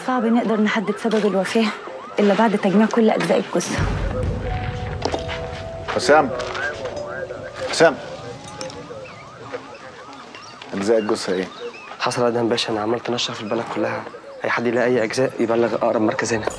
صعب نقدر نحدد سبب الوفاة إلا بعد تجميع كل أجزاء الجثة حسام حسام اجزاء الجثه ايه؟ حصل ادهم باشا انا عملت نشر في البلد كلها اي حد يلاقي اي اجزاء يبلغ اقرب مركز هنا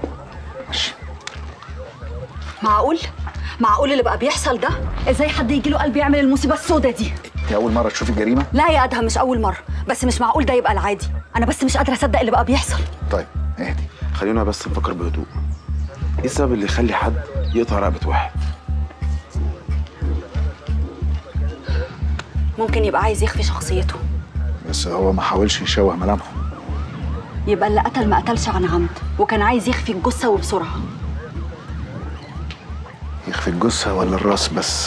معقول معقول اللي بقى بيحصل ده ازاي حد يجي له قلب يعمل المصيبه السوداء دي انت اول مره تشوفي جريمه؟ لا يا ادهم مش اول مره بس مش معقول ده يبقى العادي انا بس مش قادره اصدق اللي بقى بيحصل طيب اهدي خلينا بس نفكر بهدوء ايه السبب اللي يخلي حد يقطع رقبه واحد ممكن يبقى عايز يخفي شخصيته بس هو ما حاولش يشوه ملامحه يبقى اللي قتل ما قتلش عن عمد وكان عايز يخفي الجثه وبسرعه يخفي الجثه ولا الراس بس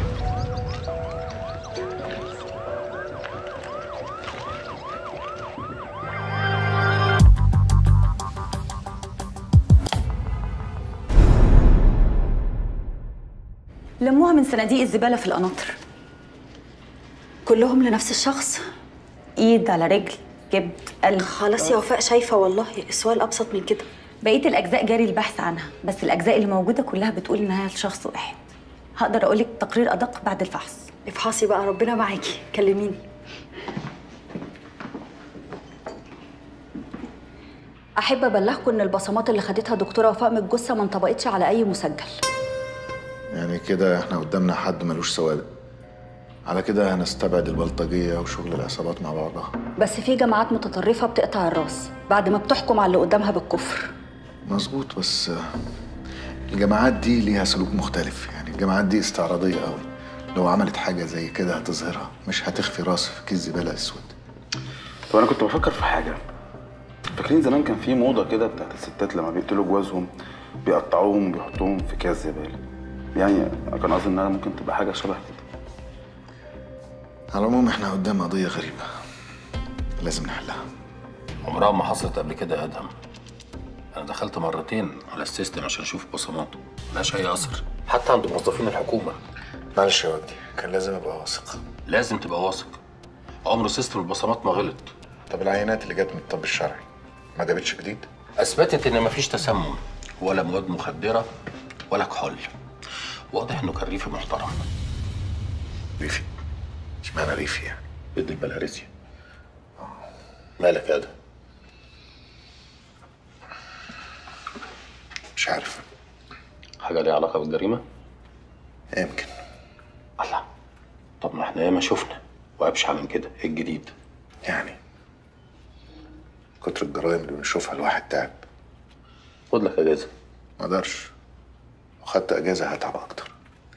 لموها من صناديق الزبالة في القناطر كلهم لنفس الشخص إيد على رجل كبد قلب خلاص يا وفاء شايفه والله السؤال ابسط من كده بقية الأجزاء جاري البحث عنها بس الأجزاء اللي موجودة كلها بتقول إنها لشخص واحد هقدر أقولك تقرير أدق بعد الفحص افحصي بقى ربنا معاكي كلميني احب ابلغكم ان البصمات اللي خدتها دكتوره وفاء من الجثه ما انطبقتش على اي مسجل يعني كده احنا قدامنا حد ملوش سوابق على كده هنستبعد البلطجيه وشغل العصابات مع بعضها بس في جماعات متطرفه بتقطع الراس بعد ما بتحكم على اللي قدامها بالكفر مظبوط بس آه، الجماعات دي ليها سلوك مختلف يعني الجماعات دي استعراضيه قوي لو عملت حاجه زي كده هتظهرها مش هتخفي راس في كيس زباله اسود طب انا كنت بفكر في حاجه فاكرين زمان كان في موضه كده بتاعت الستات لما بيقتلوا جوازهم بيقطعوهم وبيحطوهم في اكياس زباله يعني كان قصدي انها ممكن تبقى حاجه شبه كده على العموم احنا قدام قضيه غريبه لازم نحلها عمرها ما حصلت قبل كده يا ادهم انا دخلت مرتين على السيستم عشان اشوف بصماته ملهاش اي اثر حتى عند موظفين الحكومه معلش يا وجدي كان لازم ابقى واثق لازم تبقى واثق عمر سيستم البصمات ما غلط طب العينات اللي جت من الطب الشرعي ما جابتش جديد اثبتت ان مفيش تسمم ولا مواد مخدره ولا كحول واضح انه كان ريفي محترم ريفي اشمعنى ريفي يعني ضد البلهارسيا مالك يا ادهم مش عارف حاجه ليها علاقه بالجريمه يمكن الله طب ما احنا ياما شفنا وابشع من كده ايه الجديد يعني كتر الجرائم اللي بنشوفها الواحد تعب خد لك اجازه ما اقدرش لو خدت اجازه هتعب اكتر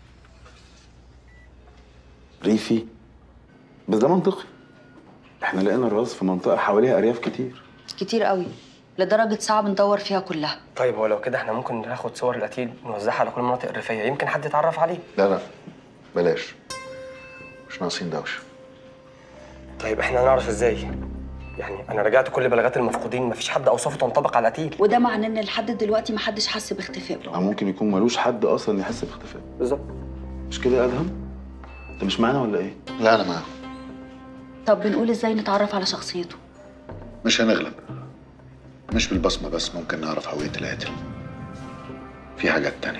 ريفي بس ده منطقي احنا لقينا الراس في منطقه حواليها ارياف كتير كتير قوي لدرجه صعب ندور فيها كلها طيب هو لو كده احنا ممكن ناخد صور القتيل نوزعها على كل المناطق الريفيه يمكن حد يتعرف عليه لا لا بلاش مش ناقصين دوشه طيب احنا هنعرف ازاي يعني انا رجعت كل بلاغات المفقودين مفيش حد اوصافه تنطبق على القتيل وده معناه ان لحد دلوقتي محدش حس باختفائه او ممكن يكون ملوش حد اصلا يحس باختفائه بالظبط مش كده يا ادهم انت مش معانا ولا ايه لا انا معاهم طب بنقول ازاي نتعرف على شخصيته مش هنغلب مش بالبصمه بس ممكن نعرف هويه القاتل في حاجات تانية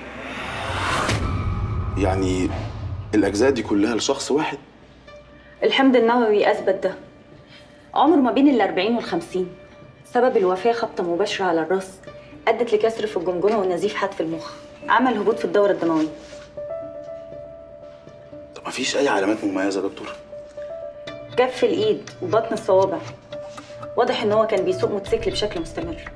يعني الاجزاء دي كلها لشخص واحد الحمض النووي أثبت ده عمره ما بين ال 40 وال 50 سبب الوفاة خبطة مباشرة على الراس أدت لكسر في الجمجمة ونزيف حاد في المخ عمل هبوط في الدورة الدموية طب ما فيش اي علامات مميزه يا دكتور كف الإيد وبطن الصوابع واضح إن هو كان بيسوق موتوسيكل بشكل مستمر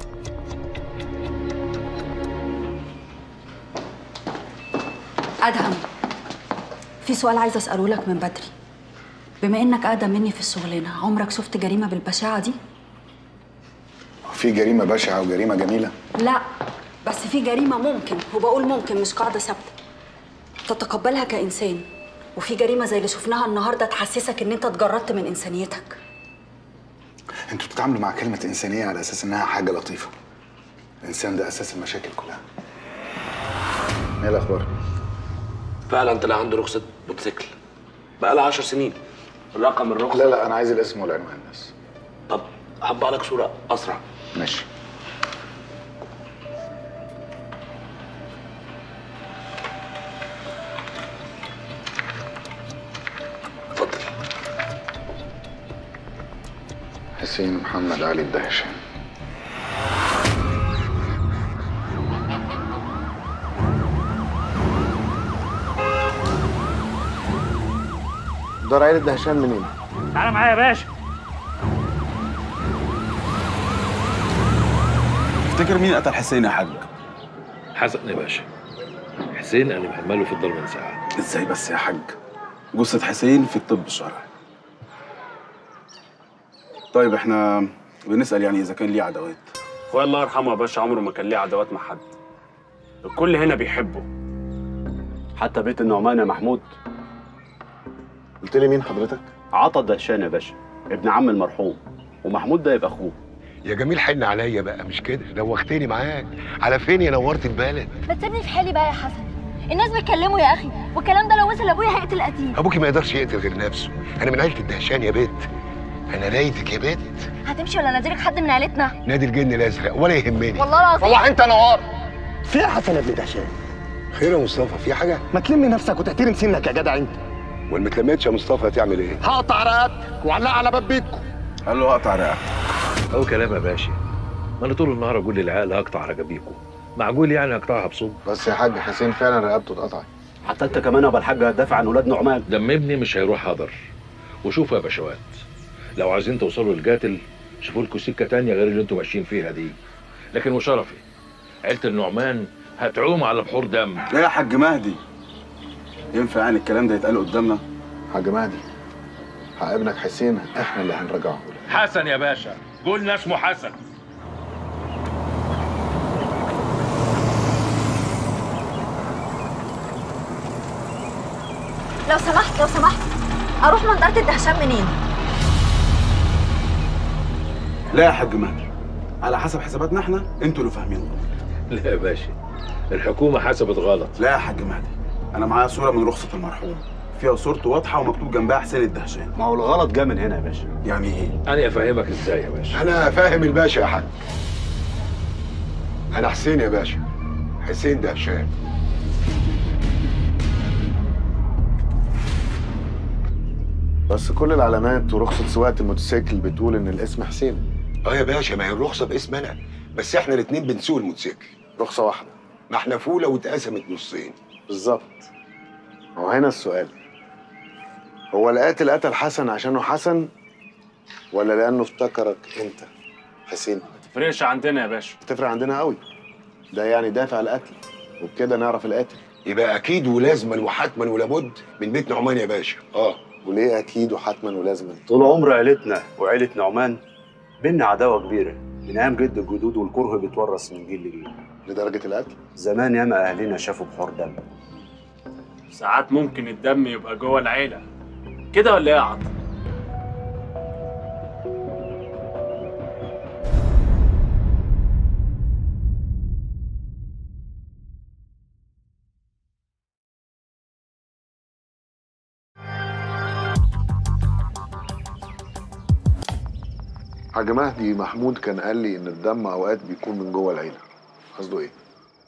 ادهم في سؤال عايزه اساله لك من بدري بما انك اقدم مني في الشغلانه عمرك شفت جريمه بالبشاعه دي في جريمه بشعه وجريمه جميله لا بس في جريمه ممكن وبقول ممكن مش قاعده ثابته تتقبلها كانسان وفي جريمه زي اللي شفناها النهارده تحسسك ان انت اتجردت من انسانيتك انتوا بتتعاملوا مع كلمه انسانيه على اساس انها حاجه لطيفه الانسان ده اساس المشاكل كلها ايه الاخبار فعلا طلع عنده رخصة موتوسيكل بقالها 10 سنين رقم الرخصة لا لا انا عايز الاسم والعنوان بس طب هطبع لك صورة أسرع ماشي اتفضل حسين محمد علي الدهشان دار عيلة دهشان منين؟ تعالى معايا يا باشا تفتكر مين قتل حسين يا حاج حسن يا باشا حسين انا محمله في الدار من ساعه ازاي بس يا حاج جثة حسين في الطب الشرعي طيب احنا بنسأل يعني اذا كان ليه عداوات اخويا الله يرحمه يا باشا عمره ما كان ليه عداوات مع حد الكل هنا بيحبه حتى بيت النعمان يا محمود قلت لي مين حضرتك؟ عطا دهشان يا باشا ابن عم المرحوم ومحمود ده يبقى اخوه يا جميل حن عليا بقى مش كده دوختني معاك على فين يا نورت البلد ما تسيبني في حالي بقى يا حسن الناس بيتكلموا يا اخي والكلام ده لو وصل لابويا هيقتل قتيل ابوكي ما يقدرش يقتل غير نفسه انا من عيله الدهشان يا بت انا رايتك يا بت هتمشي ولا ناديلك حد من عيلتنا نادي الجن الازرق ولا يهمني والله العظيم روح انت نوار في إيه يا حسن يا ابن دهشان خير يا مصطفى في حاجه ما تلم نفسك وتحترم سنك يا جدع انت وما اتلمتش يا مصطفى هتعمل ايه هقطع رقبتك وعلقها على باب بيتكم قال له اقطع رقبتك او كلام يا باشا ما انا طول النهار اقول للعيال هقطع رجبيكم معقول يعني اقطعها بصوت بس يا حاج حسين فعلا رقبته اتقطعت حتى انت كمان يا ابو الحاج هتدافع عن ولاد نعمان دم ابني مش هيروح هدر وشوفوا يا باشوات لو عايزين توصلوا للقاتل شوفوا لكم سكه تانية غير اللي انتوا ماشيين فيها دي لكن وشرفي عيله النعمان هتعوم على بحور دم لا يا حاج مهدي ينفع يعني الكلام ده يتقال قدامنا حاج مهدي حق ابنك حسين احنا اللي هنرجعه له حسن يا باشا قلنا اسمه حسن لو سمحت لو سمحت اروح منطقه الدهشان منين لا يا حاج مهدي على حسب حساباتنا احنا انتوا اللي فاهمين غلط لا يا باشا الحكومه حسبت غلط لا يا حاج مهدي انا معايا صوره من رخصه المرحوم فيها صورته واضحه ومكتوب جنبها حسين الدهشان ما هو الغلط جه من هنا يا باشا يعني ايه انا افهمك ازاي يا باشا انا فاهم الباشا يا حاج انا حسين يا باشا حسين دهشان بس كل العلامات ورخصة سواقة الموتوسيكل بتقول إن الاسم حسين اه يا باشا ما هي الرخصه باسم انا بس احنا الاتنين بنسوق الموتوسيكل رخصة واحدة ما احنا فوله واتقسمت نصين بالظبط هو هنا السؤال هو القاتل قتل حسن عشانه حسن ولا لأنه افتكرك أنت حسين ما تفرقش عندنا يا باشا تفرق عندنا قوي ده يعني دافع القتل وبكده نعرف القاتل يبقى اكيد ولازما وحتما ولابد من بيت نعمان يا باشا اه وليه أكيد وحتما ولازما طول عمر عيلتنا وعيله نعمان بينا عداوه كبيره من ايام جد الجدود والكره بيتورث من جيل لجيل لدرجة القتل زمان ياما اهلنا شافوا بحور دم ساعات ممكن الدم يبقى جوه العيلة كده ولا ايه يا عطا؟ حاج مهدي محمود كان قال لي إن الدم أوقات بيكون من جوه العيلة قصده إيه؟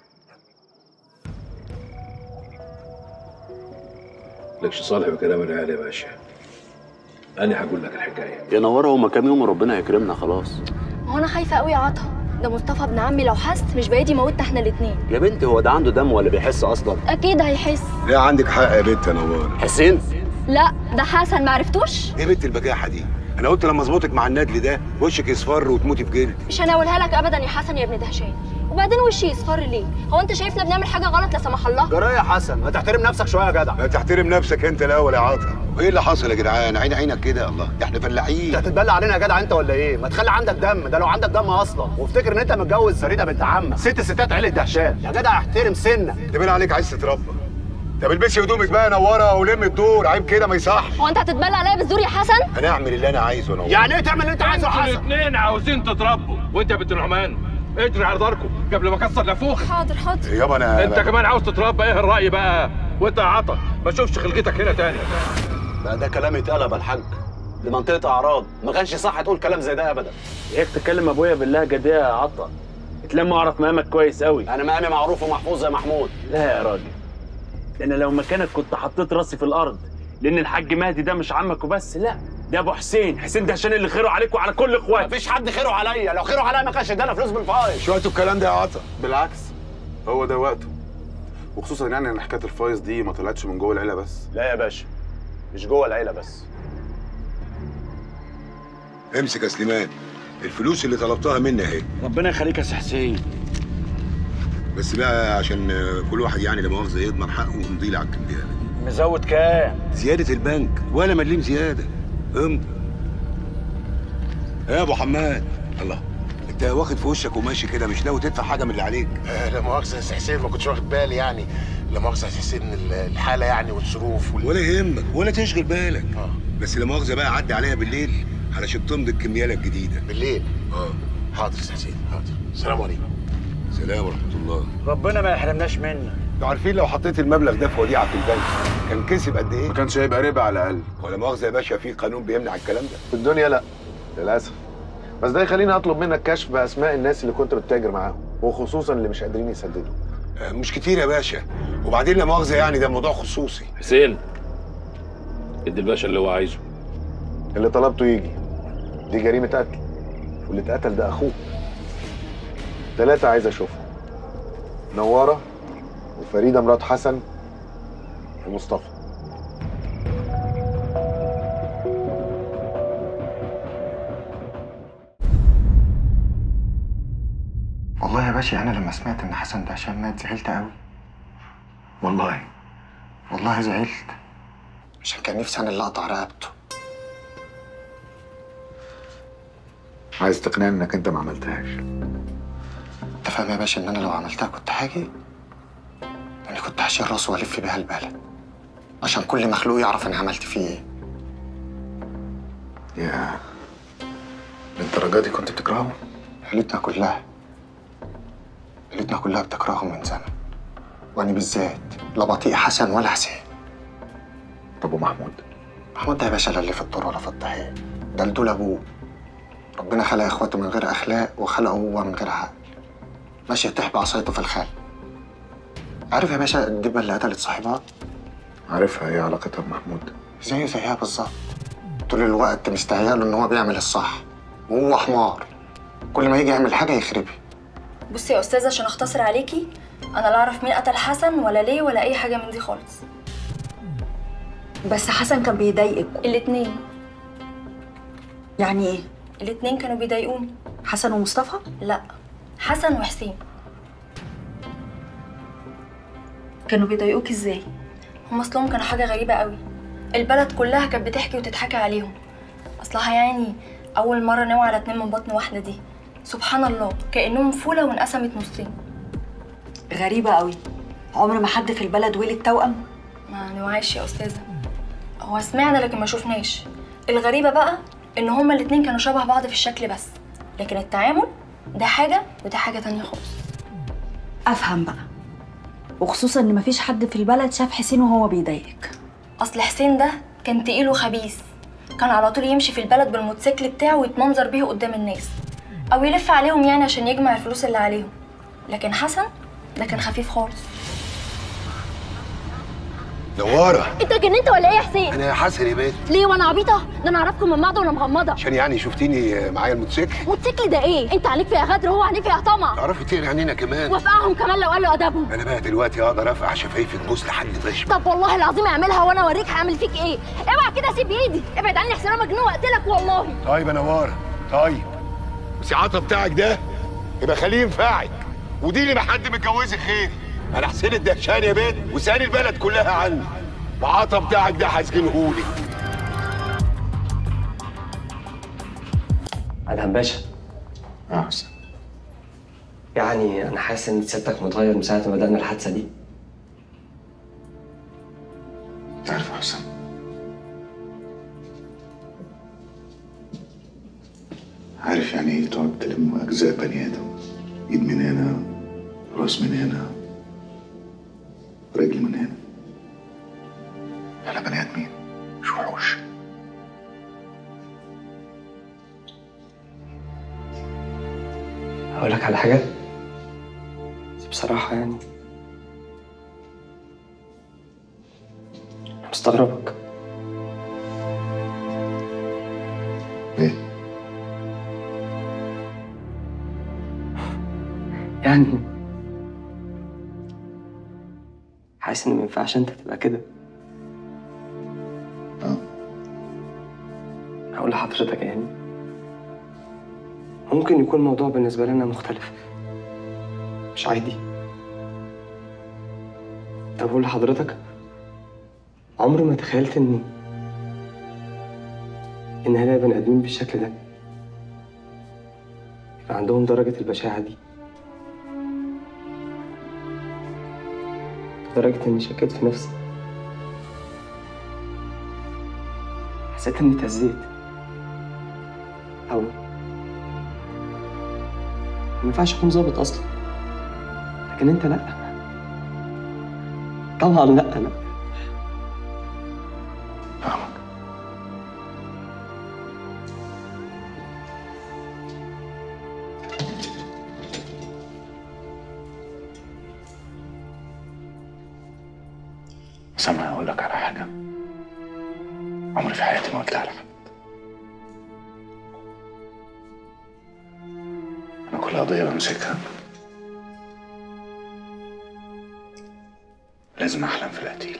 لكش صالح بكلام العيال يا باشا انا هقول لك الحكايه ينورها هما كام يوم وربنا هيكرمنا خلاص هو انا خايفه قوي يا عطا ده مصطفى ابن عمي لو حس مش بعيد يموتنا احنا الاتنين يا بنتي هو ده عنده دم ولا بيحس اصلا اكيد هيحس لا عندك حق يا بنت يا نوار حسين لا ده حسن معرفتوش ايه بنت البجاحه دي انا قلت لما اظبطك مع الندل ده وشك يصفر وتموتي في جلد مش هناولها لك ابدا يا حسن يا ابن دهشان وبعدين وشي يصفر ليه هو انت شايفنا بنعمل حاجه غلط لا سمح الله جرايه يا حسن ما تحترم نفسك شويه يا جدع ما تحترم نفسك انت الاول يا عاطف وايه اللي حصل يا جدعان عين عينك كده الله ده احنا فلاحين انت هتتبلى علينا يا جدع انت ولا ايه؟ ما تخلي عندك دم ده لو عندك دم اصلا وافتكر ان انت متجوز فريده بنت عمك ست ستات عيله دهشان يا جدع احترم سنك ده باين عليك عايز تتربى طب البسي هدومك بقى يا نوره ولم الدور عيب كده ما يصحش هو انت هتتبلى عليا بالزور يا حسن انا اعمل اللي انا عايزه يا نوره يعني ايه تعمل اللي انت عايزه يا انتوا حسن؟ الاثنين عاوزين تتربوا وانت يا بنت نعمان اجري على داركم قبل ما اكسر نافوخ حاضر حاضر يابا انا انت كمان عاوز تتربى ايه الراي بقى وانت يا عطا ما اشوفش خلقتك هنا تاني بقى ده كلام اتقلب يا الحاج دي منطقه اعراض ما كانش صح تقول كلام زي ده ابدا ايه تكلم ابويا باللهجه دي يا عطا اتلم اعرف مقامك كويس قوي انا مقامي معروف ومحفوظ زي محمود لا يا راجل ده انا لو مكانك كنت حطيت راسي في الارض لان الحاج مهدي ده مش عمك وبس لا ده ابو حسين حسين دهشان اللي خيره عليك وعلى كل اخواتك مفيش حد خيره عليا لو خيره عليا ما كانش ادانا فلوس بالفايز مش وقته الكلام ده يا عطا بالعكس هو ده وقته وخصوصا يعني ان حكايه الفايز دي ما طلعتش من جوه العيله بس لا يا باشا مش جوه العيله بس امسك يا سليمان الفلوس اللي طلبتها مني اهي ربنا يخليك يا سي حسين بس بقى عشان كل واحد يعني لا مؤاخذه يضمن حقه ونمضي لي على الكمبياله مزود كام زياده البنك ولا مليم زياده امضي يا ابو حماد الله انت واخد في وشك وماشي كده مش ناوي تدفع حاجه من اللي عليك آه لا مؤاخذة يا سي حسين ما كنتش واخد بالي يعني لا مؤاخذة يا سي حسين ال- الحالة يعني والظروف وال... ولا يهمك ولا تشغل بالك بس لا مؤاخذه بقى عدي عليها بالليل علشان تمضي الكمياله الجديده بالليل اه حاضر يا سي حسين حاضر السلام عليكم سلام ورحمه الله ربنا ما يحرمناش منك انتوا عارفين لو حطيت المبلغ ده في وديعه في البنك كان كسب قد ايه؟ ما كانش هيبقى ربا على الاقل ولا مؤاخذه يا باشا في قانون بيمنع الكلام ده في الدنيا لا للاسف بس ده يخليني اطلب منك كشف باسماء الناس اللي كنت بتتاجر معاهم وخصوصا اللي مش قادرين يسددوا آه، مش كتير يا باشا وبعدين لا مؤاخذه يعني ده موضوع خصوصي حسين ادي الباشا اللي هو عايزه اللي طلبته يجي دي جريمه قتل واللي اتقتل ده اخوه ثلاثه عايز اشوفهم نواره وفريده مرات حسن ومصطفى والله يا باشا انا لما سمعت ان حسن دهشان مات زعلت قوي والله والله زعلت عشان كان نفسي انا اللي اقطع رقبته عايز تقنعني انك انت ما عملتهاش انت فاهم يا باشا ان انا لو عملتها كنت هاجي يعني كنت هشيل راسه والف بيها البلد عشان كل مخلوق يعرف انا عملت فيه ايه يا للدرجه دي كنت بتكرههم عيلتنا كلها عيلتنا كلها بتكرههم من زمن وانا بالذات لا بطيء حسن ولا حسين طب ومحمود محمود ده يا باشا لا اللي في الدور ولا في الضحيه ده لدول ابوه ربنا خلق اخواته من غير اخلاق وخلقه هو من غير عقل ماشي يطيح بعصايته في الخلق عارف يا باشا الدبه اللي قتلت صاحبها عارفها ايه علاقتها بمحمود زيه زيها بالظبط طول الوقت مستهيأله ان هو بيعمل الصح وهو حمار كل ما يجي يعمل حاجه يخربها بصي يا استاذه عشان اختصر عليكي انا لا اعرف مين قتل حسن ولا ليه ولا اي حاجه من دي خالص بس حسن كان بيضايقك الاتنين يعني ايه الاتنين كانوا بيضايقوني حسن ومصطفى لا حسن وحسين كانوا بيضايقوك ازاي هم اصلهم كانوا حاجه غريبه قوي البلد كلها كانت بتحكي وتتحكى عليهم اصلها يعني اول مره نوع على اتنين من بطن واحده دي سبحان الله كانهم فوله وانقسمت نصين غريبه قوي عمر ما حد في البلد ولد توأم ما نوعاش يا استاذه هو سمعنا لكن ما شفناش الغريبه بقى ان هما الاتنين كانوا شبه بعض في الشكل بس لكن التعامل ده حاجه وده حاجه تانية خالص افهم بقى وخصوصا ان مفيش حد في البلد شاف حسين وهو بيضايقك اصل حسين ده كان تقيل وخبيث كان على طول يمشي في البلد بالموتوسيكل بتاعه ويتمنظر بيه قدام الناس او يلف عليهم يعني عشان يجمع الفلوس اللي عليهم لكن حسن ده كان خفيف خالص نواره انت جننت ولا ايه يا حسين انا حسن يا بنت ليه وانا عبيطه ده انا اعرفكم من بعض وانا مغمضه عشان يعني شفتيني معايا الموتوسيكل موتوسيكل ده ايه انت عليك فيها غدر وهو عليه فيها طمع تعرفي تقري عنينا كمان وافقعهم كمان لو قالوا ادبهم انا بقى دلوقتي اقدر افقع شفايفي تبوس لحد تشبع طب والله العظيم اعملها وانا اوريك هعمل فيك ايه اوعى كده سيب ايدي ابعد عني احسن انا مجنون واقتلك والله طيب يا نواره طيب بس العطا بتاعك ده يبقى خليه ينفعك ودي اللي ما حد متجوزك غيري انا حسين الدهشان يا بنت وسان البلد كلها عني العطا بتاعك ده هسجنهولي ادهم باشا اه حسن يعني انا حاسس ان سيادتك متغير من ساعه ما بدانا الحادثه دي تعرف يا حسن عارف يعني ايه تقعد تلم اجزاء بني ادم ايد من هنا راس من هنا رجل من هنا احنا بني ادمين مش وحوش اقول لك على حاجه بس بصراحه يعني انا مستغربك ليه؟ يعني حاسس ان ما ينفعش انت تبقى كده هقول لحضرتك يعني ممكن يكون الموضوع بالنسبة لنا مختلف مش عادي طب أقول لحضرتك عمري ما تخيلت إني إن هلاقي بني آدمين بالشكل ده يبقى عندهم درجة البشاعة دي لدرجة إني شكيت في نفسي حسيت إني اتهزيت أو ما ينفعش أكون ظابط أصلا لكن أنت لأ طبعا لأ لأ سامع اقول لك على حاجه عمري في حياتي ما قلتها لحد انا كل قضيه بمسكها لازم احلم في القتيل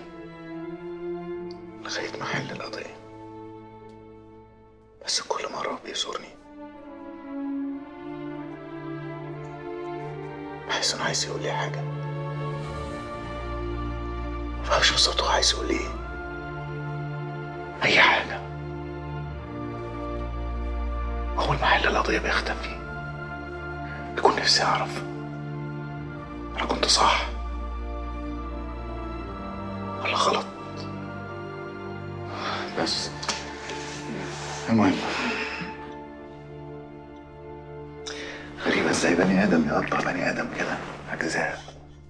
لغايه ما احل القضيه بس كل مره بيزورني بحس انه عايز يقول لي حاجه مفهمش صوته عايز يقول ايه اي حاجه اول ما حل القضيه بيختفي بيكون نفسي اعرف انا كنت صح ولا غلط بس المهم غريبة ازاي بني ادم يقطع بني ادم كده اجزاء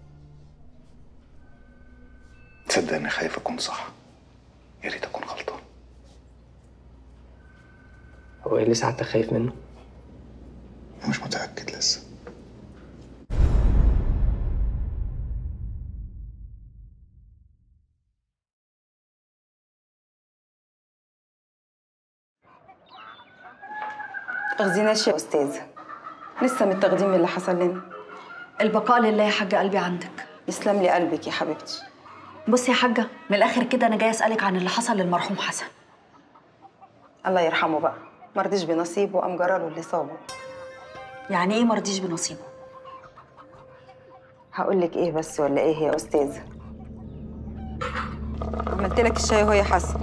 تصدق اني خايف اكون صح يا ريت اكون غلطان هو إيه اللي ساعتك خايف منه؟ مش متاكد لسه تاخذيناش يا استاذه لسه متاخدين من اللي حصل لنا البقاء لله يا حاجه قلبي عندك يسلم لي قلبك يا حبيبتي بصي يا حاجه من الاخر كده انا جايه اسالك عن اللي حصل للمرحوم حسن الله يرحمه بقى مرضيش بنصيبه وقام جراله اللي صابه يعني ايه مرضيش بنصيبه هقول لك ايه بس ولا ايه يا استاذه عملت لك الشاي اهو يا حسن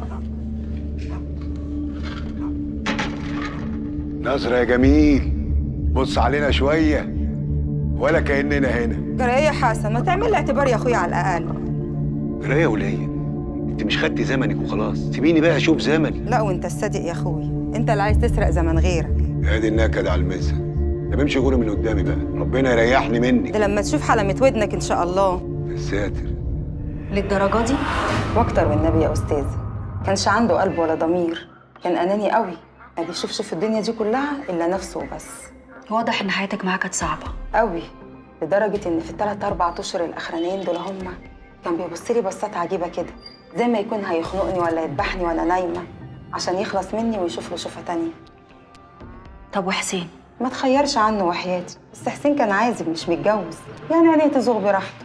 نظرة يا جميل بص علينا شوية ولا كأننا هنا جرى ايه يا حسن ما تعمل لي اعتبار يا اخويا على الاقل جرايه يا ولية انت مش خدتي زمنك وخلاص سيبيني بقى اشوف زمني لا وانت الصادق يا اخويا انت اللي عايز تسرق زمن غيرك ادي النكد على المسا طب امشي غوري من قدامي بقى ربنا يريحني منك ده لما تشوف حلمة ودنك ان شاء الله يا ساتر للدرجه دي واكتر والنبي يا استاذ كانش عنده قلب ولا ضمير كان اناني قوي ما بيشوفش في الدنيا دي كلها الا نفسه وبس واضح ان حياتك معاه كانت صعبه قوي لدرجه ان في الثلاث اربع اشهر الاخرانيين دول هما كان بيبص لي بصات عجيبه كده زي ما يكون هيخنقني ولا يذبحني وانا نايمه عشان يخلص مني ويشوف له شوفه تانية طب وحسين ما تخيرش عنه وحياتي بس حسين كان عازب مش متجوز يعني عينيه تزوغ براحته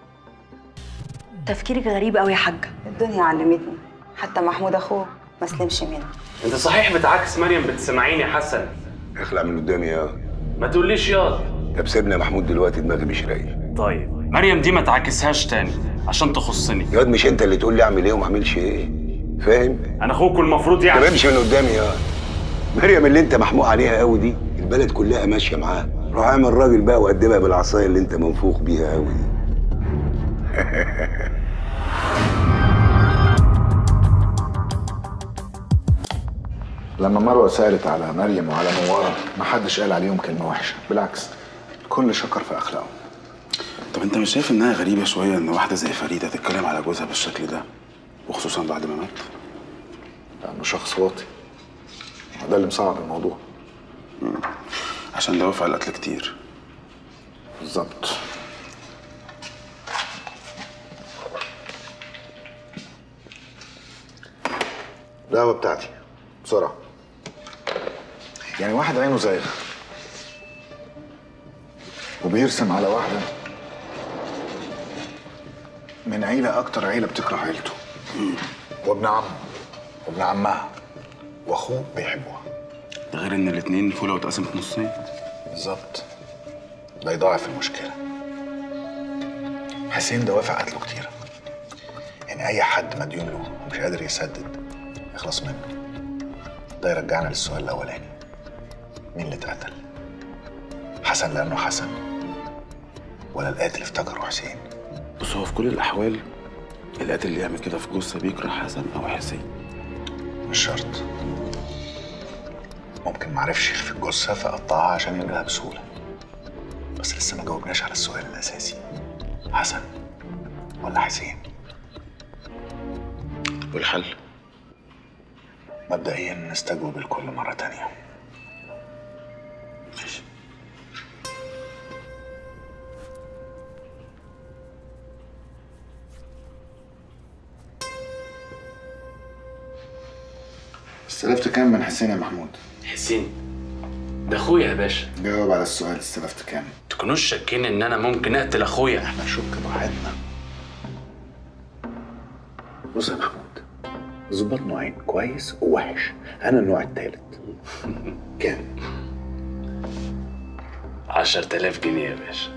تفكيرك غريب قوي يا حاجه الدنيا علمتني حتى محمود اخوه ما سلمش منه انت صحيح بتعاكس مريم بتسمعيني يا حسن اخلع من قدامي يا ما تقوليش ياض طب سيبنا يا محمود دلوقتي دماغي مش رايق طيب مريم دي ما تعاكسهاش تاني عشان تخصني ياض مش انت اللي تقول لي اعمل ايه وما اعملش ايه فاهم انا اخوك المفروض طب يعني امشي من قدامي يا مريم اللي انت محموق عليها قوي دي البلد كلها ماشيه معاها روح اعمل راجل بقى وقدمها بالعصايه اللي انت منفوخ بيها قوي دي لما مروه سالت على مريم وعلى نواره ما حدش قال عليهم كلمه وحشه بالعكس الكل شكر في اخلاقهم طب انت مش شايف انها غريبه شويه ان واحده زي فريده تتكلم على جوزها بالشكل ده وخصوصا بعد ما مات لانه شخص واطي ده اللي مصعب الموضوع عشان دوافع القتل كتير بالظبط القهوة بتاعتي بسرعة يعني واحد عينه زايغة وبيرسم على واحدة من عيلة أكتر عيلة بتكره عيلته وابن عمه وابن عمها وأخوه بيحبوها ده غير ان الاتنين فولة واتقسمت نصين بالظبط ده يضاعف المشكلة حسين دوافع قتله كتيرة يعني أي حد مديون له ومش قادر يسدد يخلص منه ده يرجعنا للسؤال الأولاني مين اللي اتقتل؟ حسن لأنه حسن ولا القاتل افتكره حسين؟ بص هو في كل الاحوال القاتل اللي يعمل كده في جثه بيكره حسن او حسين مش شرط ممكن معرفش يخفي الجثة فقطعها عشان يملاها بسهولة بس لسه ما جاوبناش على السؤال الأساسي حسن ولا حسين؟ والحل؟ مبدئيا نستجوب الكل مرة تانية ماشي استلفت كام من حسين يا محمود؟ حسين ده اخويا يا باشا جاوب على السؤال استلفت كام؟ تكونوش شاكين ان انا ممكن اقتل اخويا احنا نشك براحتنا بص يا محمود ظباط نوعين كويس ووحش انا النوع التالت كام؟ 10000 جنيه يا باشا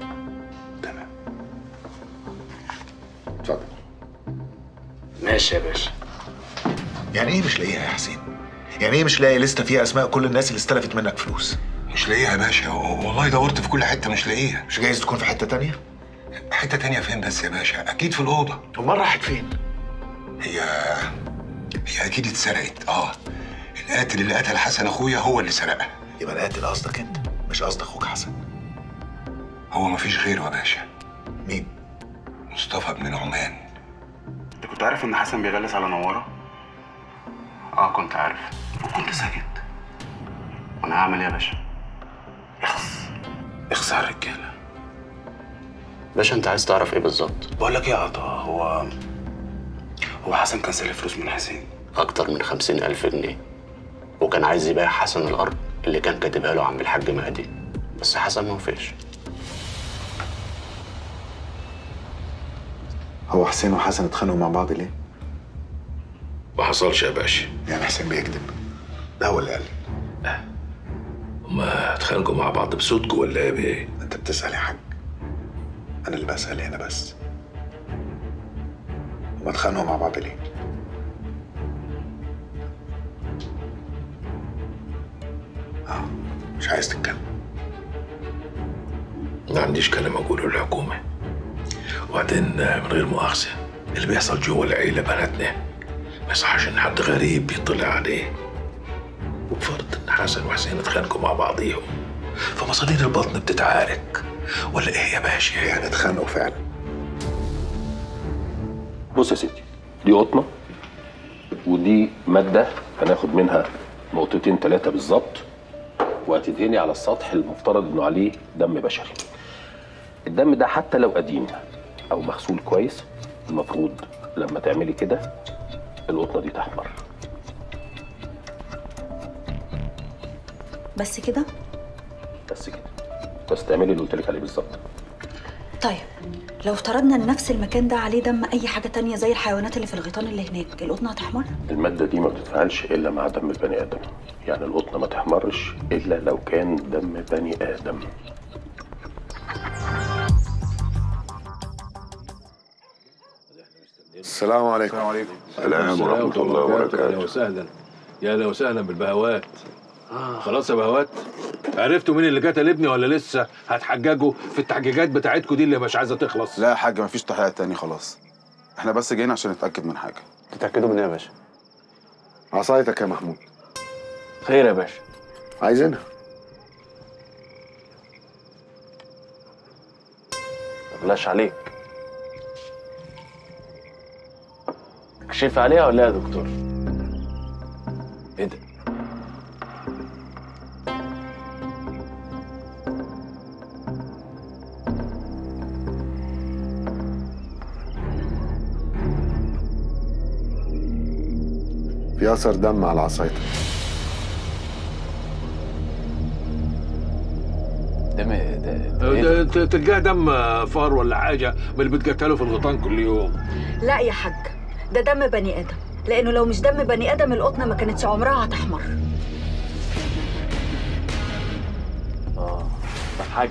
اتفضل ماشي يا باشا يعني ايه مش لاقيها يا حسين؟ يعني ايه مش لاقي لسته فيها اسماء كل الناس اللي استلفت منك فلوس؟ مش لاقيها يا باشا والله دورت في كل حته مش لاقيها مش جايز تكون في حته تانية؟ حته تانية فين بس يا باشا اكيد في الاوضه امال راحت فين؟ هي هي اكيد اتسرقت اه القاتل اللي قتل حسن اخويا هو اللي سرقها يبقى القاتل قصدك انت مش قصد اخوك حسن هو مفيش غيره يا باشا مين؟ مصطفى بن نعمان انت كنت عارف ان حسن بيغلس على نواره اه كنت عارف وكنت ساكت وانا هعمل ايه يا باشا اخس اخس على الرجاله باشا انت عايز تعرف ايه بالظبط بقول لك ايه يا عطا هو هو حسن كان سالف فلوس من حسين اكتر من خمسين الف جنيه وكان عايز يبيع حسن الارض اللي كان كاتبها له عم الحاج مهدي بس حسن ما وافقش هو حسين وحسن اتخانقوا مع بعض ليه؟ ما حصلش يا باشا يعني حسين بيكذب ده هو اللي قال هما اتخانقوا مع بعض بصدق ولا ايه بيه؟ انت بتسأل يا حاج انا اللي بسأل هنا بس هما اتخانقوا مع بعض ليه؟ اه مش عايز تتكلم ما عنديش كلام اقوله للحكومه وبعدين من غير مؤاخذه اللي بيحصل جوه العيله بناتنا ما يصحش ان حد غريب يطلع عليه وبفرض ان حسن وحسين اتخانقوا مع بعضيهم فمصارين البطن بتتعارك ولا ايه يا باشا؟ يعني اتخانقوا فعلا بص يا ستي دي قطنه ودي ماده هناخد منها نقطتين ثلاثه بالظبط وهتدهني على السطح المفترض انه عليه دم بشري الدم ده حتى لو قديم او مغسول كويس المفروض لما تعملي كده القطنه دي تحمر بس كده بس كده بس تعملي اللي قلت لك عليه بالظبط طيب لو افترضنا ان نفس المكان ده عليه دم اي حاجه تانية زي الحيوانات اللي في الغيطان اللي هناك القطنه هتحمر الماده دي ما بتتفاعلش الا مع دم البني ادم يعني القطنه ما تحمرش الا لو كان دم بني ادم السلام عليكم السلام عليكم السلام ورحمة الله وبركاته يا وسهلا يا اهلا وسهلا بالبهوات خلاص يا بهوات عرفتوا مين اللي قتل ابني ولا لسه هتحججوا في التحجيجات بتاعتكم دي اللي مش عايزه تخلص لا يا حاج مفيش تحقيق تاني خلاص احنا بس جايين عشان نتاكد من حاجه تتاكدوا من ايه يا باشا عصايتك يا محمود خير يا باشا عايزينها بلاش عليك اكشف عليها ولا إيه يا دكتور ايه ده في اثر دم على العصايته دم ده ده تلقاه دم فار ولا حاجه من اللي بتقتله في الغيطان كل يوم لا يا حاج ده دم بني ادم لانه لو مش دم بني ادم القطنه ما كانتش عمرها هتحمر اه حاج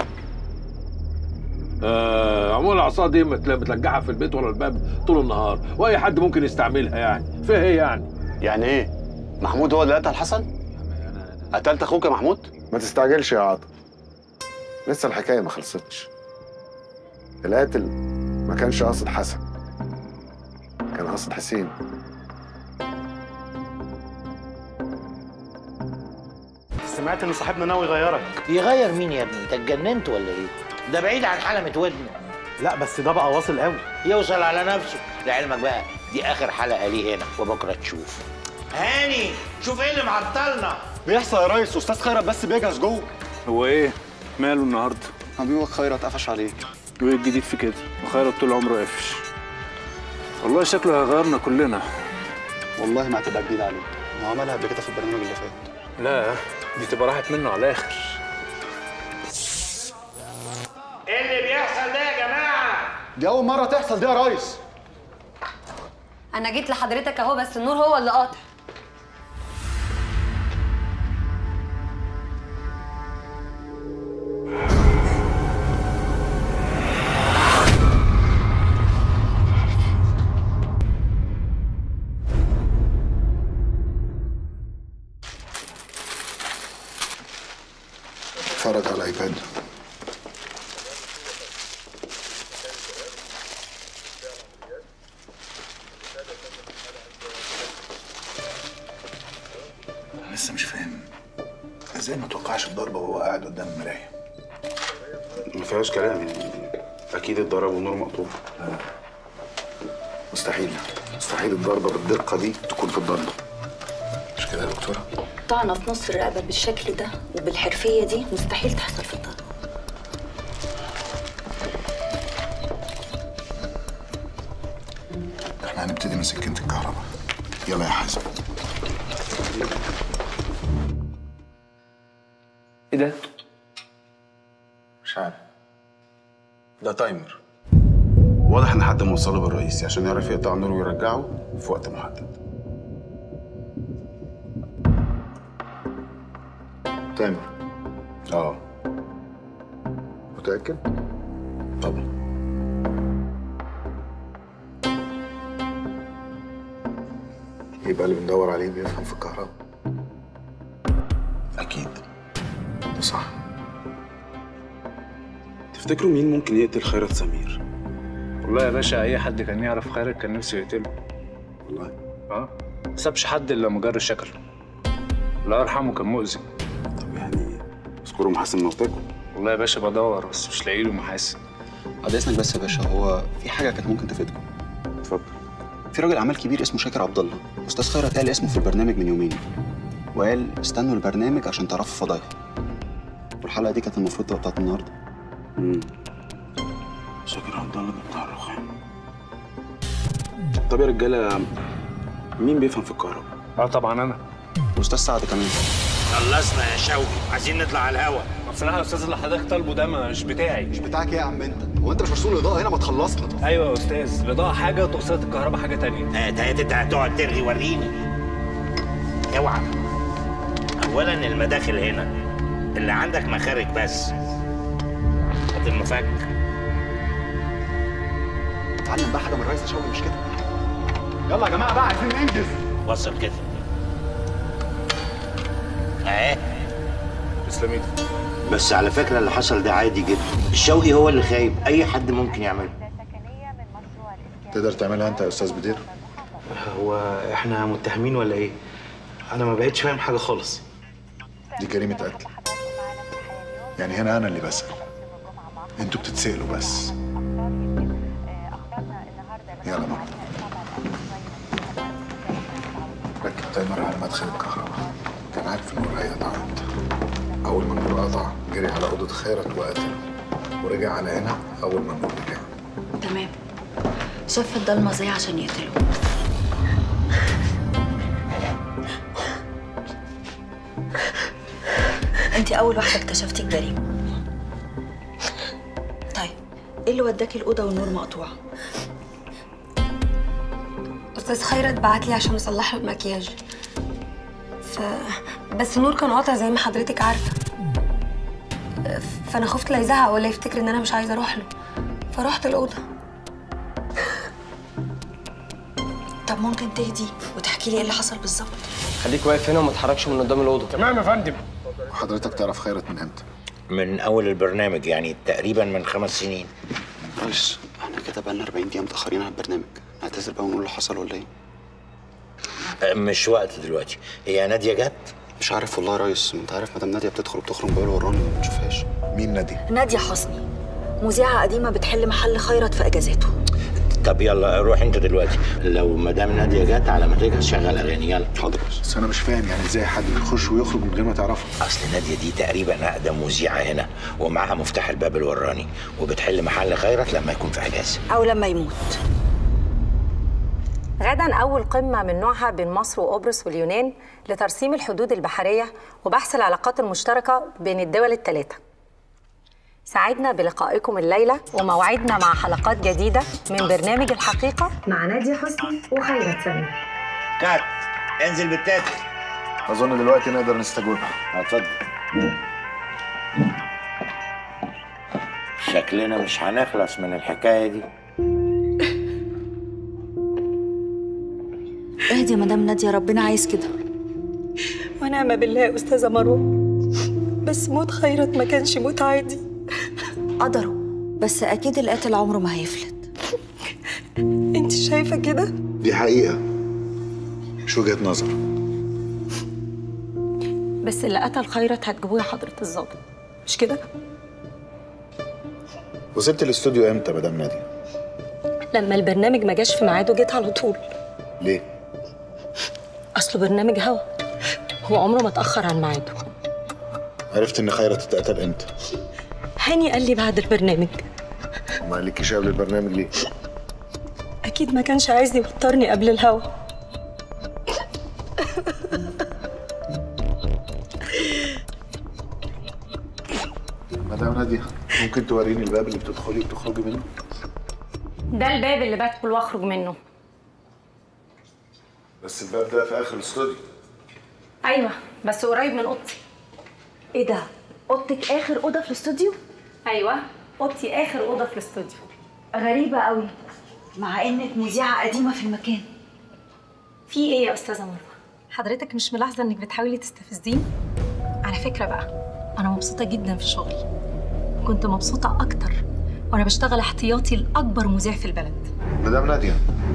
آه عموما العصا دي مت- بتلجعها في البيت ولا الباب طول النهار واي حد ممكن يستعملها يعني فيها ايه يعني يعني ايه محمود هو اللي قتل حسن قتلت اخوك يا محمود ما تستعجلش يا عاطف لسه الحكايه ما خلصتش القاتل ما كانش قاصد حسن كان قاصد حسين سمعت ان صاحبنا ناوي يغيرك يغير مين يا ابني انت اتجننت ولا ايه ده بعيد عن حلمة ودنه لا بس ده بقى واصل قوي يوصل على نفسه لعلمك بقى دي اخر حلقه ليه هنا وبكره تشوف هاني شوف ايه اللي معطلنا بيحصل يا ريس استاذ خيرت بس بيجهز جوه هو ايه؟ ماله النهارده؟ حبيبك خيرت قفش عليك وايه الجديد في كده؟ وخيرت طول عمره قافش والله شكله هيغيرنا كلنا والله ما هتبقى جديد عليك ما هو عملها قبل كده في البرنامج اللي فات لا دي تبقى راحت منه على الاخر ايه اللي بيحصل ده يا جماعه دي اول مره تحصل دي يا ريس انا جيت لحضرتك اهو بس النور هو اللي قاطع اتفرج على الايباد لسه مش فاهم ازاي ما توقعش الضربه وهو قاعد قدام المرايه ما فيهاش كلام يعني اكيد اتضرب والنور مقطوع مستحيل مستحيل الضربه بالدقه دي تكون في الضربه مش كده يا دكتوره طعنة في نص الرقبة بالشكل ده وبالحرفية دي مستحيل تحصل في الضرب احنا هنبتدي من سكينه الكهرباء يلا يا حازم ايه ده؟ مش عارف ده تايمر واضح ان حد موصله بالرئيسي عشان يعرف يقطع النور ويرجعه في وقت محدد تايمر اه متاكد طبعا يبقى اللي بندور عليه بيفهم في الكهرباء اكيد ده صح تفتكروا مين ممكن يقتل خيرت سمير والله يا باشا اي حد كان يعرف خيرت كان نفسه يقتله والله اه ما سابش حد الا مجرد شكله الله يرحمه كان مؤذي طب يعني اذكروا محاسن موتاكم والله يا باشا بدور بس مش لاقي له محاسن بعد اذنك بس يا باشا هو في حاجه كانت ممكن تفيدكم اتفضل في راجل اعمال كبير اسمه شاكر عبد الله استاذ خيرت قال اسمه في البرنامج من يومين وقال استنوا البرنامج عشان تعرفوا فضايحه والحلقه دي كانت المفروض تبقى بتاعت النهارده امم شاكر عبد الله ده بتاع الرخام طب يا رجاله مين بيفهم في الكهرباء؟ اه طبعا انا واستاذ سعد كمان خلصنا يا شوقي عايزين نطلع على الهوا بصراحه يا استاذ اللي حضرتك طالبه ده مش بتاعي مش بتاعك ايه يا عم انت هو انت مش مسؤول الاضاءه هنا ما تخلصنا ايوه يا استاذ الاضاءه حاجه وتوصيلات الكهرباء حاجه تانية هات هات انت هتقعد ترغي وريني اوعى اولا المداخل هنا اللي عندك مخارج بس هات المفك اتعلم بقى حاجه من الرئيس شوقي مش كده يلا يا جماعه بقى عايزين ننجز وصل كده اهي تسلم ايدك بس على فكرة اللي حصل ده عادي جدا الشوقي هو اللي خايب أي حد ممكن يعمله تقدر تعملها انت يا استاذ بدير هو احنا متهمين ولا ايه؟ انا ما بقتش فاهم حاجه خالص دي جريمه قتل يعني هنا انا اللي بسال انتوا بتتسالوا بس يلا مرة ركب تايمر على مدخل الكهرباء كان عارف النور هيقطع امتى اول ما النور قطع جري على اوضه خيرت وقتله ورجع على هنا اول ما النور رجع تمام شاف الضلمه زي عشان يقتله انت اول واحده اكتشفتي الجريمه طيب ايه اللي وداكي الاوضه والنور مقطوع استاذ خيرت بعت لي عشان اصلح له المكياج ف بس نور كان قاطع زي ما حضرتك عارفه فانا خفت لا يزعق ولا يفتكر ان انا مش عايزه اروح له فرحت الاوضه طب ممكن تهدي وتحكي لي ايه اللي حصل بالظبط خليك واقف هنا وما تتحركش من قدام الاوضه تمام يا فندم وحضرتك تعرف خيرت من امتى؟ من اول البرنامج يعني تقريبا من خمس سنين ريس احنا كده بقالنا 40 دقيقة متأخرين على البرنامج نعتذر بقى ونقول اللي حصل ولا ايه؟ أه، مش وقت دلوقتي هي ناديه جت مش عارف والله يا ريس انت عارف مدام نادية بتدخل وبتخرج بقى ورانا ما بنشوفهاش مين نادية؟ ناديه حسني مذيعه قديمه بتحل محل خيرت في اجازاته طب يلا روح انت دلوقتي لو مدام ناديه جت على ما تيجي شغل اغاني يلا حاضر بس انا مش فاهم يعني ازاي حد بيخش ويخرج من غير ما تعرفه اصل ناديه دي تقريبا اقدم مذيعه هنا ومعاها مفتاح الباب الوراني وبتحل محل خيرت لما يكون في اجازه او لما يموت غدا أول قمة من نوعها بين مصر وقبرص واليونان لترسيم الحدود البحرية وبحث العلاقات المشتركة بين الدول الثلاثة سعدنا بلقائكم الليلة وموعدنا مع حلقات جديدة من برنامج الحقيقة مع نادية حسني وخيرت سمير كات انزل بالتاتي اظن دلوقتي نقدر نستجوبها اتفضل شكلنا مش هنخلص من الحكايه دي اهدي يا مدام ناديه ربنا عايز كده ونعم بالله يا استاذه مروه بس موت خيرت ما كانش موت عادي قدره بس اكيد القاتل عمره ما هيفلت انت شايفه كده دي حقيقة مش وجهة نظر بس اللي قتل خيرت هتجيبوه يا حضرة الظابط مش كده؟ وصلت الاستوديو امتى يا مدام نادية؟ لما البرنامج ما جاش في ميعاده جيت على طول ليه؟ أصله برنامج هوا هو عمره ما اتأخر عن ميعاده عرفت ان خيرت اتقتل امتى؟ هاني قال لي بعد البرنامج وما قالكيش قبل البرنامج ليه؟ اكيد ما كانش عايز يوترني قبل الهوا مدام نادية ممكن توريني الباب اللي بتدخلي وبتخرجي منه؟ ده الباب اللي بدخل واخرج منه بس الباب ده في اخر الاستوديو أيوه بس قريب من أوضتي ايه ده اوضتك اخر اوضه في الاستوديو أيوه أوضتي آخر أوضة في الاستوديو غريبه قوي مع انك مذيعه قديمه في المكان في إيه يا أستاذة مروة؟ حضرتك مش ملاحظة إنك بتحاولي تستفزيني؟ على فكرة بقى أنا مبسوطة جدا في شغلي كنت مبسوطة أكتر وأنا بشتغل احتياطي لأكبر مذيع في البلد مدام نادية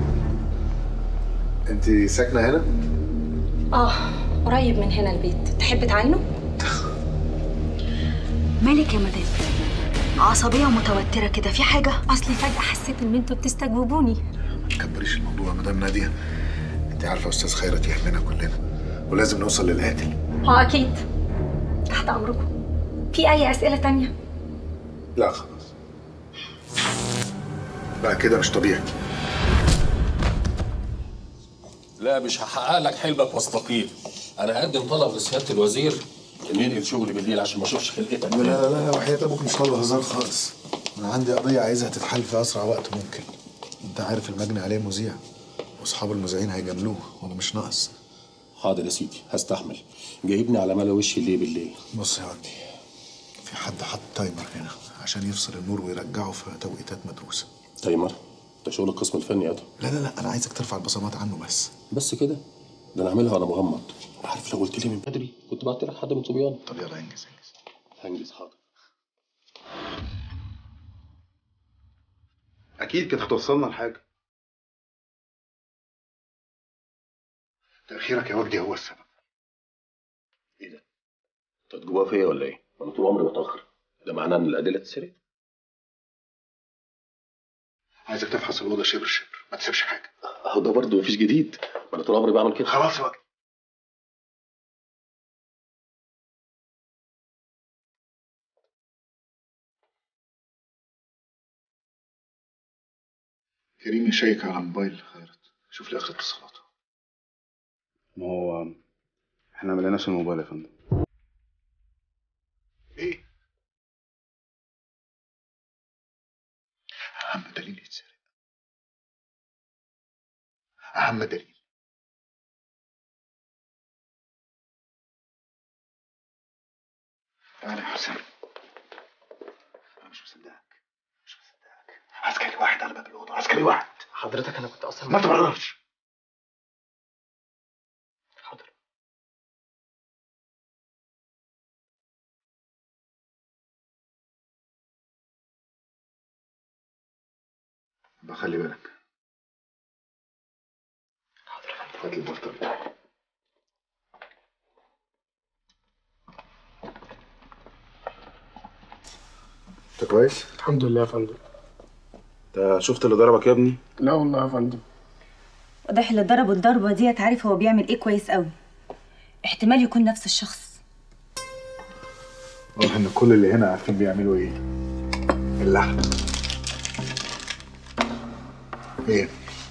انت ساكنة هنا؟ آه قريب من هنا البيت تحب تعاينه؟ مالك يا مدام عصبيه ومتوتره كده في حاجه أصلي فجأة حسيت إن أنتوا بتستجوبوني ما تكبريش الموضوع يا مدام نادية انت عارفة استاذ خيرت يهمنا كلنا ولازم نوصل للقاتل اه اكيد تحت امركم في اي اسئله تانية لا خلاص بقى كده مش طبيعي لا مش هحقق لك حلمك واستقيل انا هقدم طلب لسياده الوزير ان ينقل شغلي بالليل عشان ما اشوفش خلقتك لا لا لا وحياة ابوك مش طالب هزار خالص انا عندي قضية عايزها تتحل في اسرع وقت ممكن انت عارف المجني عليه مذيع واصحاب المذيعين هيجاملوه وانا مش ناقص حاضر يا سيدي هستحمل جايبني على ملا وشي ليه بالليل بص يا ودي في حد حط تايمر هنا عشان يفصل النور ويرجعه في توقيتات مدروسة تايمر ده شغل القسم الفني يا ده لا لا لا انا عايزك ترفع البصمات عنه بس بس كده ده انا عاملها وانا مغمض عارف لو قلت لي من بدري كنت بعت لك حد من صبيان طب يلا انجز انجز هنجز حاضر اكيد كانت هتوصلنا لحاجه تاخيرك يا وجدي هو السبب انت جواها فيا ولا ايه؟ انا طول عمري بتاخر ده معناه ان الادله تتسرق عايزك تفحص الاوضه شبر شبر ما تسيبش حاجه اهو ده برضه مفيش جديد ما انا طول عمري بعمل كده خلاص يا وجدي كريم يشيك على موبايل خيرت شوف لي اخر اتصالاته ما هو احنا ما لقيناش الموبايل يا فندم اهم دليل تعالى يا حسام انا مش مصدقك مش مصدقك عسكري واحد على باب الاوضه عسكري واحد حضرتك انا كنت اصلا ما تبررش بقى خلي بالك هات الدفتر بتاعك انت كويس؟ الحمد لله يا فندم انت شفت اللي ضربك يا ابني؟ لا والله يا فندم واضح اللي ضربه الضربه ديت عارف هو بيعمل ايه كويس قوي احتمال يكون نفس الشخص واضح ان كل اللي هنا عارفين بيعملوا ايه اللحن ايه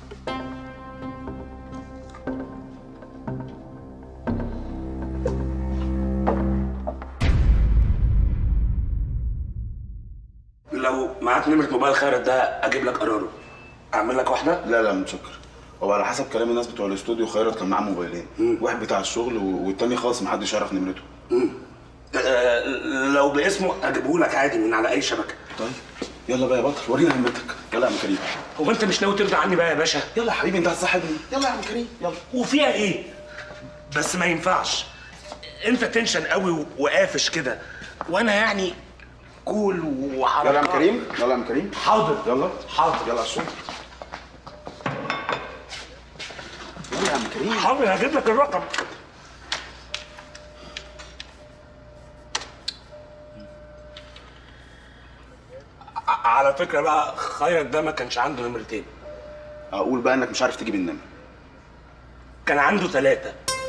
لو معاك نمرة موبايل خيرت ده اجيب لك قراره اعمل لك واحدة؟ لا لا متشكر هو على حسب كلام الناس بتوع الاستوديو خيرت كان معاه موبايلين واحد بتاع الشغل و- والتاني خالص محدش يعرف نمرته آه، لو باسمه اجيبه لك عادي من على اي شبكة طيب يلا بقى يا بطل ورينا همتك يلا يا عم كريم هو انت مش ناوي ترضى عني بقى يا باشا؟ يلا يا حبيبي انت هتصاحبني يلا يا عم كريم يلا وفيها ايه؟ بس ما ينفعش انت تنشن قوي و- وقافش كده وانا يعني كول وحركات يلا يا عم كريم يلا يا عم كريم حاضر يلا حاضر يلا على الشغل يلا يا عم كريم حاضر هجيب لك الرقم ع- على فكرة بقى خيرت ده ما كانش عنده نمرتين اقول بقى انك مش عارف تجيب النمر كان عنده ثلاثة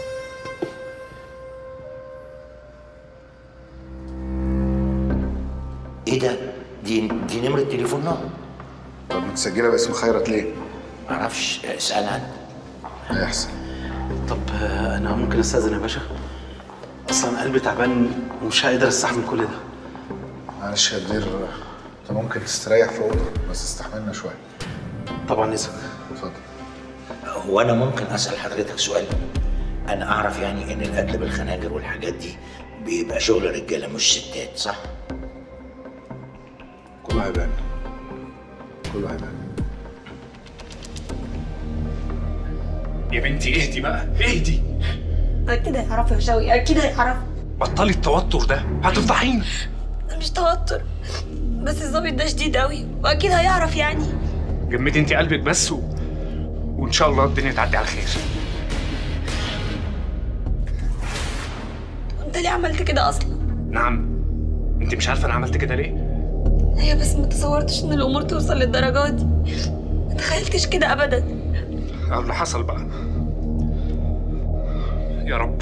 ايه ده؟ دي دي نمرة تليفوننا؟ طب متسجله باسم خيرت ليه؟ معرفش اسأل عنه هيحصل طب آه، انا ممكن استاذن يا باشا اصلا قلبي تعبان ومش هقدر استحمل كل ده معلش يا كبير انت ممكن تستريح في اوضه بس استحملنا شويه طبعا اذا اتفضل هو انا ممكن اسأل حضرتك سؤال؟ انا اعرف يعني ان القتل بالخناجر والحاجات دي بيبقى شغل رجالة مش ستات صح؟ كله هيبان كله هيبان يا بنتي اهدي بقى اهدي اكيد هيعرف يا شوقي اكيد هيعرف بطلي التوتر ده هتفضحيني مش توتر بس الظابط ده شديد قوي واكيد هيعرف يعني جمدي انت قلبك بس و... وان شاء الله الدنيا تعدي على خير انت ليه عملت كده اصلا نعم انت مش عارفه انا عملت كده ليه هي بس ما تصورتش ان الامور توصل للدرجات دي ما تخيلتش كده ابدا اللي حصل بقى يا رب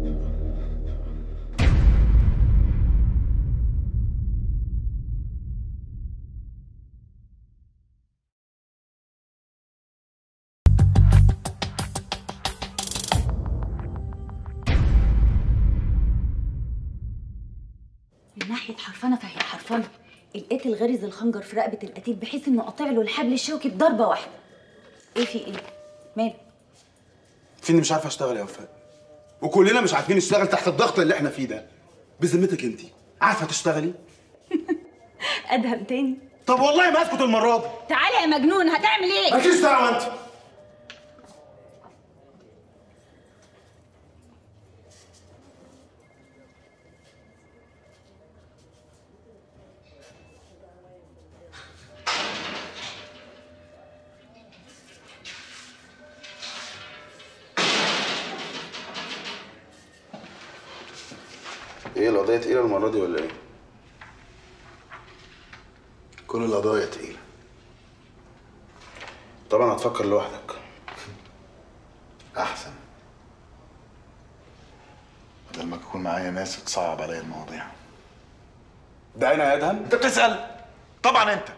من ناحيه حرفنه فهي حرفنه القاتل غرز الخنجر في رقبه القتيل بحيث انه قاطع له الحبل الشوكي بضربه واحده ايه في ايه ماله فيني مش عارف اشتغل يا وفاء وكلنا مش عارفين نشتغل تحت الضغط اللي احنا فيه ده بذمتك انت عارفه تشتغلي ادهم تاني طب والله ما اسكت المره دي تعالى يا مجنون هتعمل ايه مالكيش دعوه انت ايه القضيه تقيله المره دي ولا ايه كل القضايا تقيله طبعا هتفكر لوحدك احسن بدل ما يكون معايا ناس تصعب عليا المواضيع ده انا يا ادهم انت بتسال طبعا انت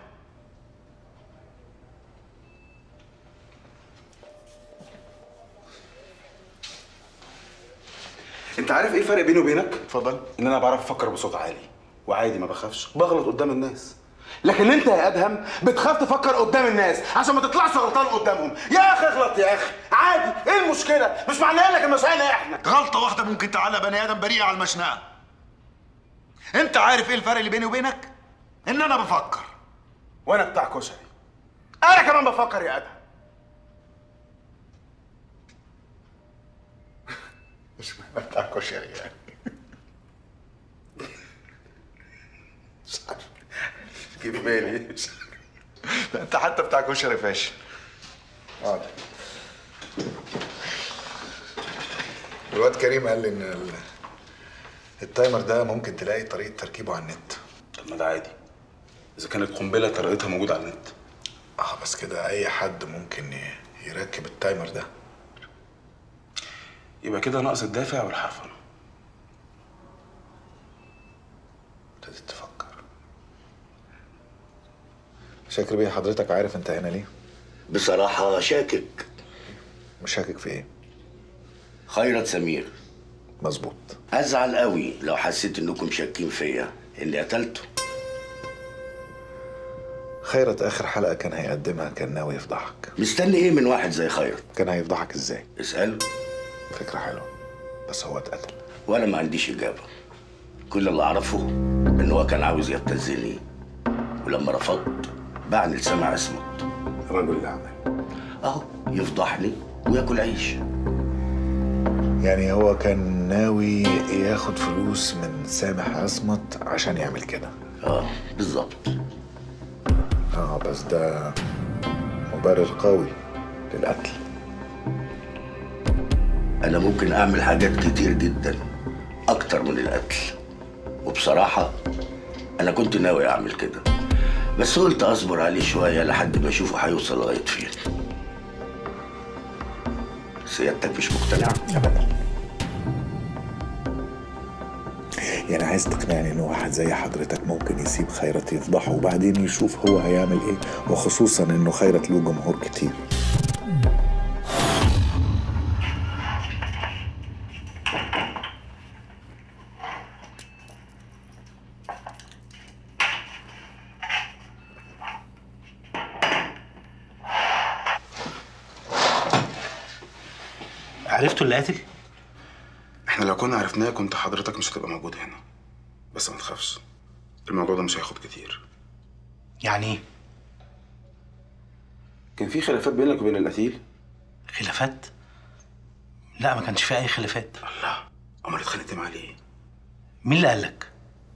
انت عارف ايه الفرق بيني وبينك اتفضل ان انا بعرف افكر بصوت عالي وعادي ما بخافش بغلط قدام الناس لكن انت يا ادهم بتخاف تفكر قدام الناس عشان ما تطلعش غلطان قدامهم يا اخي اغلط يا اخي عادي ايه المشكله مش معناها لك المشاكل احنا غلطة واحدة ممكن تعلق بني آدم بريء على المشنقة. أنت عارف إيه الفرق اللي بيني وبينك؟ إن أنا بفكر. وانا بتاع كشري انا كمان بفكر يا ادهم مش معنى بتاع كشري يعني. مش عارف. جه في بالي. مش عارف. لا، أنت حتى بتاع كشري فاشل. اقعد. الواد كريم قال لي إن ال- التايمر ده ممكن تلاقي طريقة تركيبه على النت. طب ما ده عادي اذا كانت قنبله طريقتها موجوده على النت اه بس كده اي حد ممكن ي- يركب التايمر ده يبقى كده ناقص الدافع والحرفنه ابتديت تفكر شاكر بيه حضرتك عارف انت هنا ليه؟ بصراحة شاكك مش شاكك في ايه؟ خيرت سمير مظبوط أزعل قوي لو حسيت إنكم شاكين فيا إني قتلته خيرت اخر حلقة كان هيقدمها كان ناوي يفضحك مستني إيه من واحد زي خيرت؟ كان هيفضحك ازاي؟ اسأله فكرة حلوة بس هو اتقتل وأنا ما عنديش إجابة كل اللي أعرفه إن هو كان عاوز يبتزني ولما رفضت باعني لسمع اسمه رجل الأعمال أهو يفضحني وياكل عيش يعني هو كان ناوي ياخد فلوس من سامح عصمت عشان يعمل كده اه بالظبط اه بس ده مبرر قوي للقتل أنا ممكن أعمل حاجات كتير جدا أكتر من القتل وبصراحة أنا كنت ناوي أعمل كده بس قلت أصبر عليه شوية لحد ما أشوفه هيوصل لغاية فين سيادتك مش مقتنع؟ أبدا يعني عايز تقنعني ان واحد زي حضرتك ممكن يسيب خيرت يفضحه وبعدين يشوف هو هيعمل ايه وخصوصا انه خيرت له جمهور كتير عرفتوا اللي قاتل؟ احنا لو كنا عرفناه كنت حضرتك مش هتبقى موجود هنا بس ما تخافش الموضوع ده مش هياخد كتير يعني ايه؟ كان في خلافات بينك وبين القتيل خلافات؟ لا ما كانش في أي خلافات الله امال اتخانقت معاه ليه؟ مين اللي قالك؟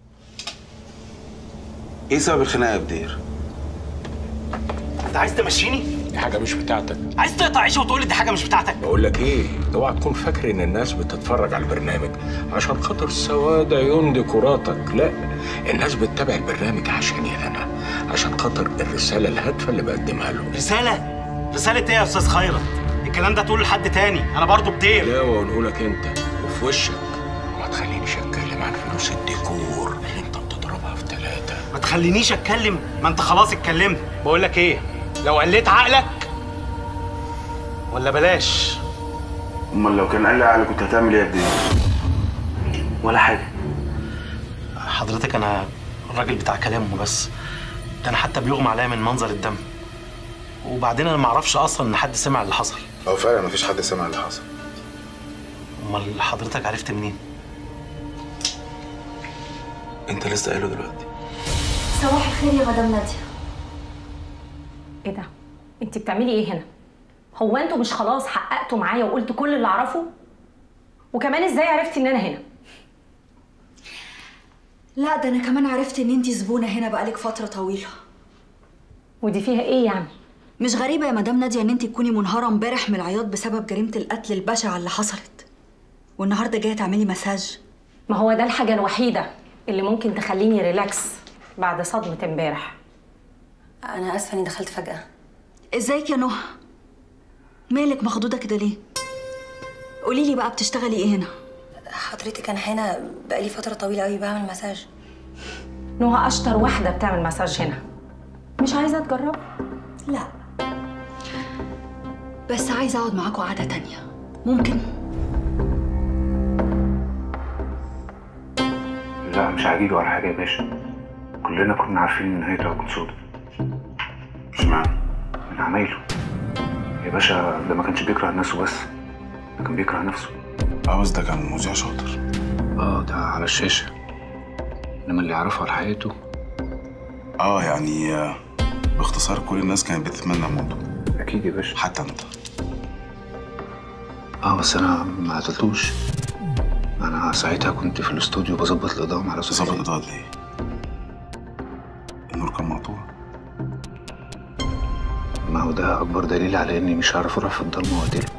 ايه سبب الخناقه يا بدير؟ انت عايز تمشيني؟ دي حاجه مش بتاعتك عايز تقطع عيشه وتقول لي دي حاجه مش بتاعتك بقول لك ايه اوعى تكون فاكر ان الناس بتتفرج على البرنامج عشان خاطر سواد عيون ديكوراتك لا الناس بتتابع البرنامج عشاني انا عشان خاطر الرساله الهادفه اللي بقدمها لهم رساله رساله ايه يا استاذ خيرت الكلام ده تقوله لحد تاني انا برضو بدير لا واقوله لك انت وفي وشك ما تخلينيش اتكلم عن فلوس الديكور اللي انت بتضربها في ثلاثه ما تخلينيش اتكلم ما انت خلاص اتكلمت بقول لك ايه لو قلت عقلك ولا بلاش امال لو كان قال لي عقلي كنت هتعمل ايه يا بدير؟ ولا حاجة حضرتك أنا الراجل بتاع كلامه بس ده أنا حتى بيغمى عليا من منظر الدم وبعدين أنا معرفش أصلا إن حد سمع اللي حصل هو فعلا مفيش حد سمع اللي حصل أمال حضرتك عرفت منين؟ انت لسه قايله دلوقتي صباح الخير يا مدام ناديه ايه ده انت بتعملي ايه هنا هو انتوا مش خلاص حققتوا معايا وقلت كل اللي اعرفه وكمان ازاي عرفتي ان انا هنا لا ده انا كمان عرفت ان انتي زبونه هنا بقالك فتره طويله ودي فيها ايه يعني مش غريبه يا مدام ناديه ان انتي تكوني منهاره امبارح من العياط بسبب جريمه القتل البشعه اللي حصلت والنهارده جايه تعملي مساج ما هو ده الحاجه الوحيده اللي ممكن تخليني ريلاكس بعد صدمه امبارح انا اسفه اني دخلت فجاه ازيك يا نهى مالك مخضوضه كده ليه قولي لي بقى بتشتغلي ايه هنا حضرتك انا هنا بقالي فتره طويله قوي بعمل مساج نهى اشطر واحده بتعمل مساج هنا مش عايزه تجرب لا بس عايزه اقعد معاكوا قعده تانية ممكن لا مش هجيله ولا حاجة يا باشا كلنا كنا عارفين ان نهايته هتكون سودة اشمعنى؟ من عمايله يا باشا ده ما كانش بيكره الناس وبس ده كان بيكره نفسه اه بس ده كان مذيع شاطر اه ده على الشاشة انما اللي يعرفه على حياته اه يعني آه، باختصار كل الناس كانت بتتمنى موته اكيد يا باشا حتى انت اه بس انا ما قتلتوش انا ساعتها كنت في الاستوديو بظبط الاضاءه على ظبط الاضاءه ليه؟ النور كان مقطوع ما هو ده اكبر دليل على اني مش هعرف اروح في الضلمه واقتله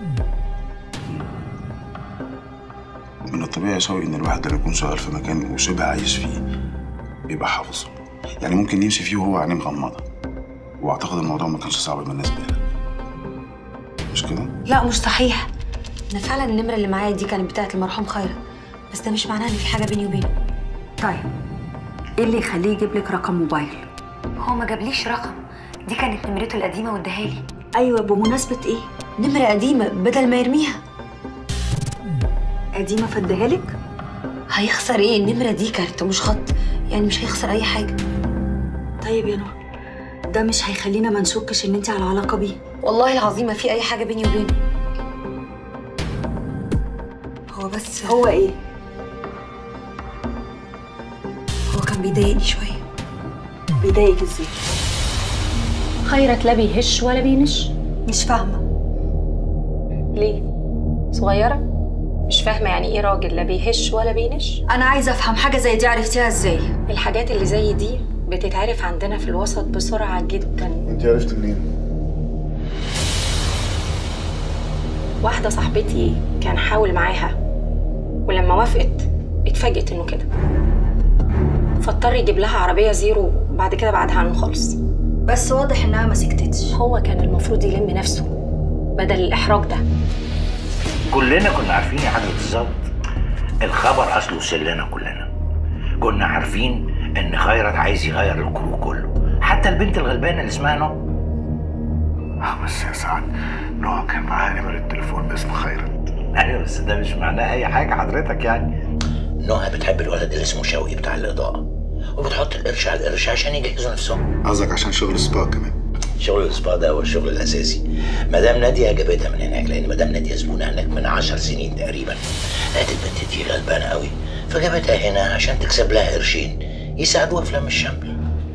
من الطبيعي يا شوقي ان الواحد لما يكون شغال في مكان وشبه عايش فيه بيبقى حافظه يعني ممكن يمشي فيه وهو عينيه مغمضه واعتقد الموضوع ما كانش صعب بالنسبه لك مش كده؟ لا مش صحيح انا فعلا النمره اللي معايا دي كانت بتاعت المرحوم خيرت بس ده مش معناه ان في حاجه بيني وبينه طيب ايه اللي يخليه يجيب لك رقم موبايل هو ما جابليش رقم دي كانت نمرته القديمه واداها لي ايوه بمناسبه ايه نمره قديمه بدل ما يرميها قديمه فديها لك هيخسر ايه النمره دي كارت مش خط يعني مش هيخسر اي حاجه طيب يا نور ده مش هيخلينا ما نشكش ان انت على علاقه بيه والله العظيم ما في اي حاجه بيني وبينه هو بس هو ايه هو كان بيضايقني شويه بيضايقك ازاي خيرت لا بيهش ولا بينش مش فاهمه ليه صغيره مش فاهمه يعني ايه راجل لا بيهش ولا بينش انا عايزه افهم حاجه زي دي عرفتيها ازاي الحاجات اللي زي دي بتتعرف عندنا في الوسط بسرعه جدا انت عرفت منين؟ واحده صاحبتي كان حاول معاها ولما وافقت اتفاجئت انه كده فاضطر يجيب لها عربيه زيرو بعد كده بعدها عنه خالص بس واضح انها ما سكتتش هو كان المفروض يلم نفسه بدل الاحراج ده كلنا كنا عارفين يا حضرة الظابط الخبر اصله سلنا كلنا كنا عارفين ان خيرت عايز يغير الكرو كله حتى البنت الغلبانه اللي اسمها نوع اه بس يا سعد نوع كان معاه نمرة تليفون باسم خيرت ايوه بس ده مش معناه اي حاجه حضرتك يعني نوها بتحب الولد اللي اسمه شوقي بتاع الاضاءه وبتحط القرش على القرش عشان يجهزوا نفسهم قصدك عشان شغل سبا كمان شغل السبا ده هو الشغل الاساسي مدام ناديه جابتها من هناك لان مدام ناديه زبونه هناك من عشر سنين تقريبا لقيت البنت دي غلبانه قوي فجابتها هنا عشان تكسب لها قرشين يساعدوها في لم الشمل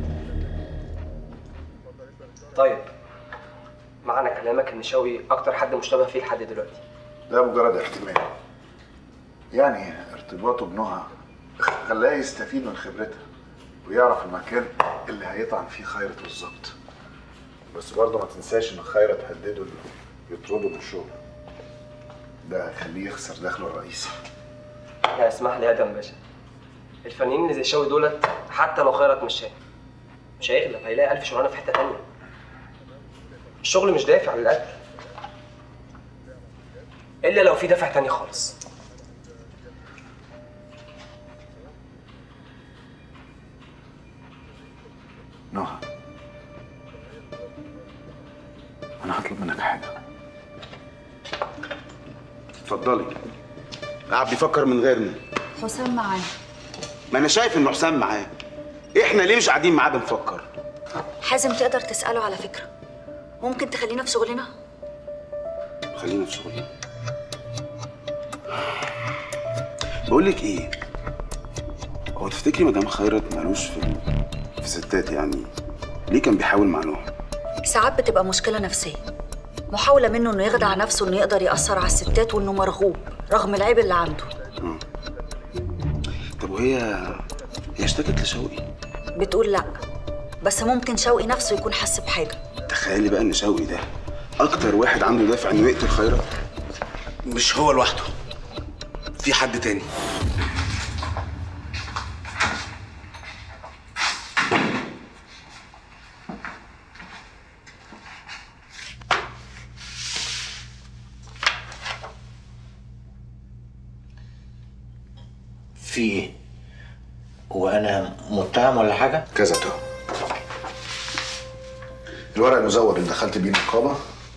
طيب معنى كلامك ان شوقي اكتر حد مشتبه فيه لحد دلوقتي ده مجرد احتمال يعني ارتباطه بنهى خلاه يستفيد من خبرتها ويعرف المكان اللي هيطعن فيه خيرت بالظبط بس برضه ما تنساش ان خيرت هدده انه يطرده من الشغل ده هيخليه يخسر دخله الرئيسي يعني اسمح لي يا ادم باشا الفنانين اللي زي شوقي دولت حتى لو خيرت مش شايف مش هيغلب هيلاقي الف شغلانه في حته تانية الشغل مش دافع للقتل الا لو في دافع تاني خالص نهى انا هطلب منك حاجه اتفضلي قاعد بيفكر من غيرنا حسام معاه ما انا شايف انه حسام معاه احنا ليه مش قاعدين معاه بنفكر حازم تقدر تساله على فكره ممكن تخلينا في شغلنا خلينا في شغلنا بقول لك ايه هو تفتكري مدام خيرت مالوش في في ستات يعني ليه كان بيحاول مع نوح ساعات بتبقى مشكله نفسيه محاوله منه انه يخدع نفسه انه يقدر ياثر على الستات وانه مرغوب رغم العيب اللي عنده طب وهي هي اشتكت لشوقي بتقول لا بس ممكن شوقي نفسه يكون حس بحاجه تخيلي بقى ان شوقي ده اكتر واحد عنده دافع انه يقتل خيرت مش هو لوحده في حد تاني في ايه؟ هو انا متهم ولا حاجه؟ كذا تهم الورق المزور اللي دخلت بيه النقابة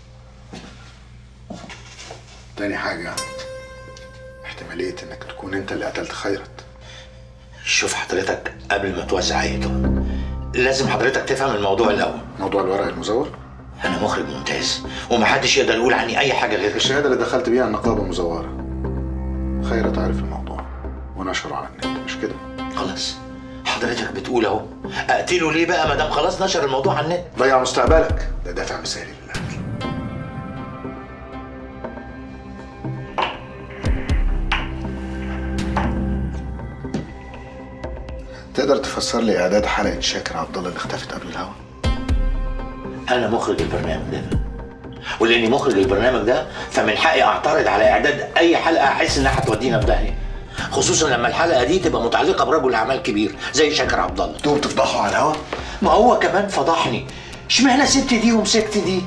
تاني حاجة احتمالية انك تكون انت اللي قتلت خيرت شوف حضرتك قبل ما توزع اي تهم لازم حضرتك تفهم الموضوع الاول موضوع الورق المزور انا مخرج ممتاز ومحدش يقدر يقول عني اي حاجه غير الشهاده اللي دخلت بيها النقابه مزوره خيرت عارف الموضوع ونشره على النت مش كده خلاص حضرتك بتقول اهو اقتله ليه بقى ما دام خلاص نشر الموضوع على النت ضيع مستقبلك ده دافع مثالي للقتل تقدر تفسر لي اعداد حلقه شاكر عبد الله اللي اختفت قبل الهوا انا مخرج البرنامج ده ولاني مخرج البرنامج ده فمن حقي اعترض على اعداد اي حلقه احس انها هتودينا في داهيه خصوصا لما الحلقه دي تبقى متعلقه برجل اعمال كبير زي شاكر عبد الله انتوا بتفضحوا على الهوا ما هو كمان فضحني اشمعنى سبت دي ومسكت دي